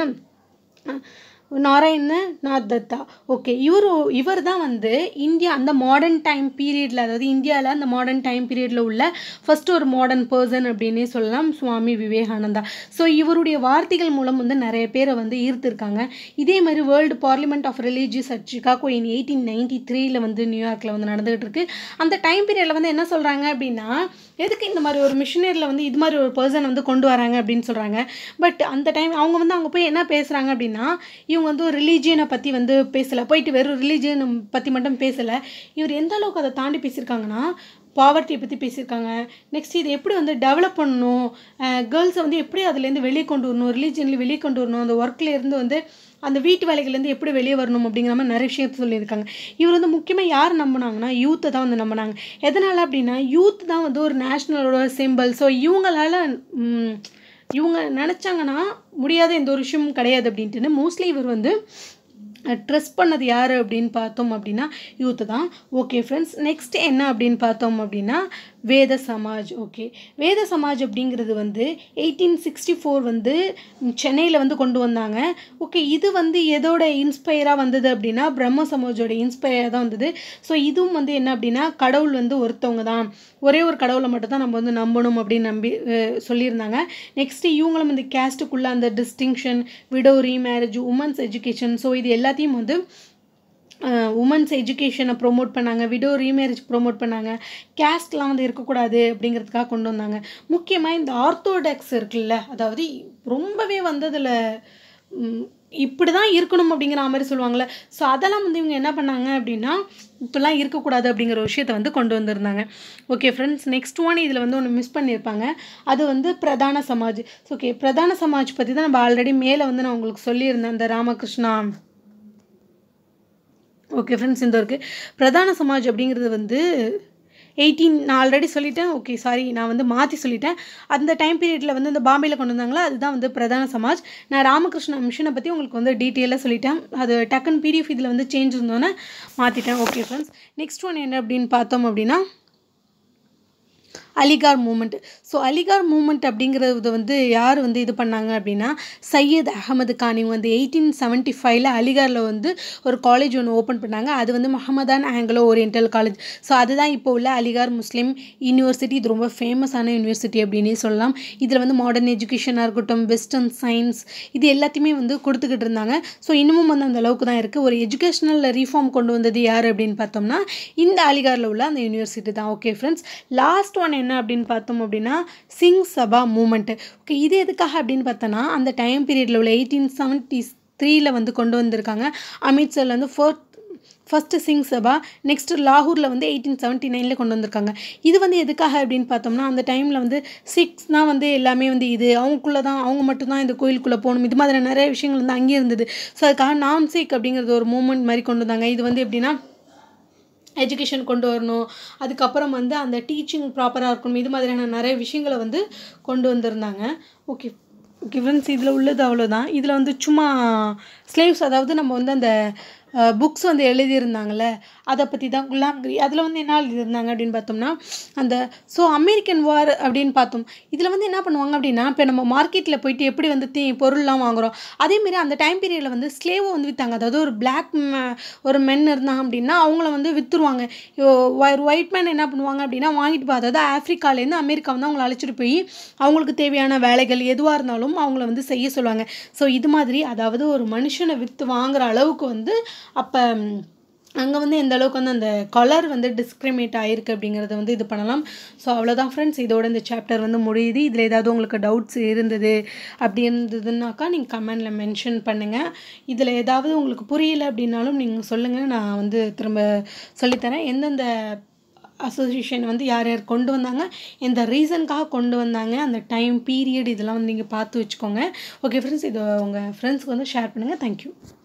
நாராயண நாத் தத்தா ஓகே இவர் இவர் தான் வந்து இந்தியா அந்த மாடர்ன் டைம் பீரியடில் அதாவது இந்தியாவில் அந்த மாடர்ன் டைம் பீரியடில் உள்ள ஃபஸ்ட்டு ஒரு மாடர்ன் பர்சன் அப்படின்னே சொல்லலாம் சுவாமி விவேகானந்தா ஸோ இவருடைய வார்த்தைகள் மூலம் வந்து நிறைய பேரை வந்து ஈர்த்திருக்காங்க இதே மாதிரி world parliament of religious at Chicago in eighteen ninety த்ரீல வந்து நியூயார்க்கில் வந்து நடந்துகிட்டு இருக்கு அந்த டைம் பீரியடில் வந்து என்ன சொல்கிறாங்க அப்படின்னா எதுக்கு இந்த மாதிரி ஒரு மிஷினரியில் வந்து இது மாதிரி ஒரு பர்சன் வந்து கொண்டு வராங்க அப்படின்னு சொல்கிறாங்க பட் அந்த டைம் அவங்க வந்து அங்கே போய் என்ன பேசுகிறாங்க அப்படின்னா இவங்க வந்து ஒரு ரிலீஜியனை பற்றி வந்து பேசலை போயிட்டு வெறும் ரிலீஜியனை பற்றி மட்டும் பேசலை இவர் எந்த அளவுக்கு அதை தாண்டி பேசியிருக்காங்கன்னா பாவர்ட்டியை பற்றி பேசியிருக்காங்க நெக்ஸ்ட் இது எப்படி வந்து டெவலப் பண்ணணும் கேர்ள்ஸை வந்து எப்படி அதுலேருந்து வெளியே கொண்டு வரணும் ரிலீஜியன்லேயும் வெளியே கொண்டு வரணும் அந்த ஒர்க்லேருந்து வந்து அந்த வீட்டு வேலைகள்லேருந்து எப்படி வெளியே வரணும் அப்படிங்கிற மாதிரி நிறைய விஷயத்தை சொல்லியிருக்காங்க இவர் வந்து முக்கியமாக யார் நம்பினாங்கன்னா யூத்தை தான் வந்து நம்பினாங்க எதனால் அப்படின்னா யூத் தான் வந்து ஒரு நேஷ்னலோட சிம்பிள் ஸோ இவங்களால இவங்க நினச்சாங்கன்னா முடியாத எந்த ஒரு விஷயமும் கிடையாது அப்படின்ட்டுன்னு மோஸ்ட்லி இவர் வந்து ட்ரெஸ் பண்ணது யார் அப்படின்னு பார்த்தோம் அப்படின்னா யூத்து தான் ஓகே ஃப்ரெண்ட்ஸ் நெக்ஸ்ட் என்ன அப்படின்னு பார்த்தோம் அப்படின்னா வேத சமாஜ் ஓகே வேத சமாஜ் அப்படிங்கிறது வந்து எயிட்டீன் சிக்ஸ்டி ஃபோர் வந்து சென்னையில் வந்து கொண்டு வந்தாங்க ஓகே இது வந்து எதோட இன்ஸ்பயராக வந்தது அப்படின்னா பிரம்ம சமாஜோட இன்ஸ்பயராக தான் வந்தது ஸோ இதுவும் வந்து என்ன அப்படின்னா கடவுள் வந்து ஒருத்தவங்க தான் ஒரே ஒரு கடவுளை மட்டும் தான் நம்ம வந்து நம்பணும் அப்படின்னு நம்பி சொல்லியிருந்தாங்க நெக்ஸ்ட்டு இவங்களும் இந்த கேஸ்ட்டுக்குள்ளே அந்த distinction widow remarriage womens education so இது எல்லாத்தையும் வந்து உமன்ஸ் எஜுகேஷனை ப்ரொமோட் பண்ணாங்க விடோ ரீமேரேஜ் ப்ரொமோட் பண்ணாங்க கேஸ்ட்லாம் வந்து இருக்கக்கூடாது அப்படிங்கிறதுக்காக கொண்டு வந்தாங்க முக்கியமாக இந்த ஆர்த்தோடாக்ஸ் இருக்குல்ல அதாவது ரொம்பவே வந்து அதில் இப்படி தான் இருக்கணும் அப்படிங்கிற மாதிரி சொல்லுவாங்கள்ல ஸோ அதெல்லாம் வந்து இவங்க என்ன பண்ணாங்க அப்படின்னா இப்படிலாம் இருக்கக்கூடாது அப்படிங்கிற விஷயத்தை வந்து கொண்டு வந்திருந்தாங்க ஓகே ஃப்ரெண்ட்ஸ் நெக்ஸ்ட் ஒன் இதில் வந்து ஒன்று மிஸ் பண்ணியிருப்பாங்க அது வந்து பிரதான சமாஜ் ஓகே பிரதான சமாஜ் பற்றி தான் நம்ம ஆல்ரெடி மேலே வந்து நான் உங்களுக்கு சொல்லியிருந்தேன் அந்த ராமகிருஷ்ணா ஓகே ஃப்ரெண்ட்ஸ் இந்த இருக்குது பிரதான சமாஜ் அப்படிங்கிறது வந்து எயிட்டீன் நான் ஆல்ரெடி சொல்லிட்டேன் ஓகே சாரி நான் வந்து மாற்றி சொல்லிட்டேன் அந்த டைம் பீரியடில் வந்து இந்த பாம்பேயில் கொண்டு வந்தாங்களா அதுதான் வந்து பிரதான சமாஜ் நான் ராமகிருஷ்ண மிஷனை பற்றி உங்களுக்கு வந்து டீட்டெயிலாக சொல்லிட்டேன் அது டக்குன்னு பிடிஎஃப் இதில் வந்து சேஞ்ச் இருந்தோன்னே மாற்றிட்டேன் ஓகே ஃப்ரெண்ட்ஸ் நெக்ஸ்ட் ஒன் என்ன அப்படின்னு பார்த்தோம் அப்படின்னா Aligarh movement so Aligarh movement அப்படிங்கிறது வந்து யார் வந்து இது பண்ணாங்க அப்படின்னா சையத் அகமது கான் இவங்க வந்து எயிட்டீன் செவன்ட்டி ஃபைவ்ல அலிகாரில் வந்து ஒரு காலேஜ் ஒன்று ஓப்பன் பண்ணாங்க அது வந்து Mohammedan Anglo Oriental College so அதுதான் இப்போ உள்ள அலிகார் முஸ்லீம் யூனிவர்சிட்டி இது ரொம்ப ஃபேமஸான யூனிவர்சிட்டி அப்படின்னே சொல்லலாம் இதில் வந்து மாடர்ன் எஜுகேஷனாக இருக்கட்டும் வெஸ்டர்ன் சயின்ஸ் இது எல்லாத்தையுமே வந்து கொடுத்துக்கிட்டு இருந்தாங்க ஸோ இன்னமும் வந்து அந்த அளவுக்கு தான் இருக்குது ஒரு எஜுகேஷ்னல் ரீஃபார்ம் கொண்டு வந்தது யார் அப்படின்னு பார்த்தோம்னா இந்த அலிகாரில் உள்ள அந்த யூனிவர்சிட்டி தான் ஓகே ஃப்ரெண்ட்ஸ் லாஸ்ட் ஒன் என்ன அப்படின்னு பார்த்தோம் அப்படின்னா சிங் சபா மூமெண்ட்டு ஓகே இது எதுக்காக அப்படின்னு பார்த்தோன்னா அந்த டைம் பீரியடில் உள்ள எயிட்டீன் செவன்ட்டி த்ரீல வந்து கொண்டு வந்திருக்காங்க அமித்ஷாவில் வந்து fourth first Singh Sabha next லாகூரில் வந்து எயிட்டீன் செவன்ட்டி நைனில் கொண்டு வந்திருக்காங்க இது வந்து எதுக்காக அப்படின்னு பார்த்தோம்னா அந்த டைமில் வந்து சிக்ஸ்னால் வந்து எல்லாமே வந்து இது அவங்களுக்குள்ளே தான் அவங்க மட்டும்தான் இந்த கோயிலுக்குள்ளே போகணும் இது மாதிரி நிறைய விஷயங்கள் வந்து அங்கேயே இருந்தது ஸோ அதுக்காக நான் சிக் அப்படிங்கிறது ஒரு மூமெண்ட் மாதிரி கொண்டு வந்தாங்க இது வந்து எப்படின்னா எஜுகேஷன் கொண்டு வரணும் அதுக்கப்புறம் வந்து அந்த டீச்சிங் ப்ராப்பராக இருக்கணும் இது மாதிரியான நிறைய விஷயங்களை வந்து கொண்டு வந்திருந்தாங்க ஓகே ஓகே ஃப்ரெண்ட்ஸ் இதில் உள்ளது அவ்வளோதான் இதில் வந்து சும்மா ஸ்லேவ்ஸ் அதாவது நம்ம வந்து அந்த புக்ஸ் வந்து எழுதியிருந்தாங்கள்ல அதை பற்றி தான் குலாம்கிரி அதில் வந்து என்ன எழுதியிருந்தாங்க அப்படின்னு பார்த்தோம்னா அந்த ஸோ அமெரிக்கன் வார் அப்படின்னு பார்த்தோம் இதில் வந்து என்ன பண்ணுவாங்க அப்படின்னா இப்போ நம்ம மார்க்கெட்டில் போயிட்டு எப்படி வந்து தீ பொருள்லாம் வாங்குகிறோம் அதேமாரி அந்த டைம் பீரியடில் வந்து ஸ்லேவை வந்து விற்றாங்க அதாவது ஒரு பிளாக் ஒரு மென் இருந்தாங்க அப்படின்னா அவங்கள வந்து விற்றுருவாங்க ஒரு ஒயிட் மேன் என்ன பண்ணுவாங்க அப்படின்னா வாங்கிட்டு போ அதாவது ஆஃப்ரிக்காலேருந்து அமெரிக்கா வந்து அவங்கள அழைச்சிட்டு போய் அவங்களுக்கு தேவையான வேலைகள் எதுவாக இருந்தாலும் அவங்கள வந்து செய்ய சொல்லுவாங்க ஸோ இது மாதிரி அதாவது ஒரு மனுஷனை விற்று வாங்குற அளவுக்கு வந்து அப்போ அங்கே வந்து எந்த அளவுக்கு வந்து அந்த கலர் வந்து டிஸ்கிரிமினேட் ஆகிருக்கு அப்படிங்கிறத வந்து இது பண்ணலாம் ஸோ அவ்வளோதான் ஃப்ரெண்ட்ஸ் இதோட இந்த சாப்டர் வந்து முடியுது இதில் ஏதாவது உங்களுக்கு டவுட்ஸ் இருந்தது அப்படி இருந்ததுன்னாக்கா நீங்கள் கமெண்டில் மென்ஷன் பண்ணுங்கள் இதில் ஏதாவது உங்களுக்கு புரியல அப்படின்னாலும் நீங்கள் சொல்லுங்கள் நான் வந்து திரும்ப சொல்லித்தரேன் எந்தெந்த அசோசியேஷன் வந்து யார் யார் கொண்டு வந்தாங்க எந்த ரீசனுக்காக கொண்டு வந்தாங்க அந்த டைம் பீரியட் இதெல்லாம் வந்து நீங்கள் பார்த்து வச்சுக்கோங்க ஓகே ஃப்ரெண்ட்ஸ் இதை உங்கள் ஃப்ரெண்ட்ஸ்க்கு வந்து ஷேர் பண்ணுங்கள் தேங்க்யூ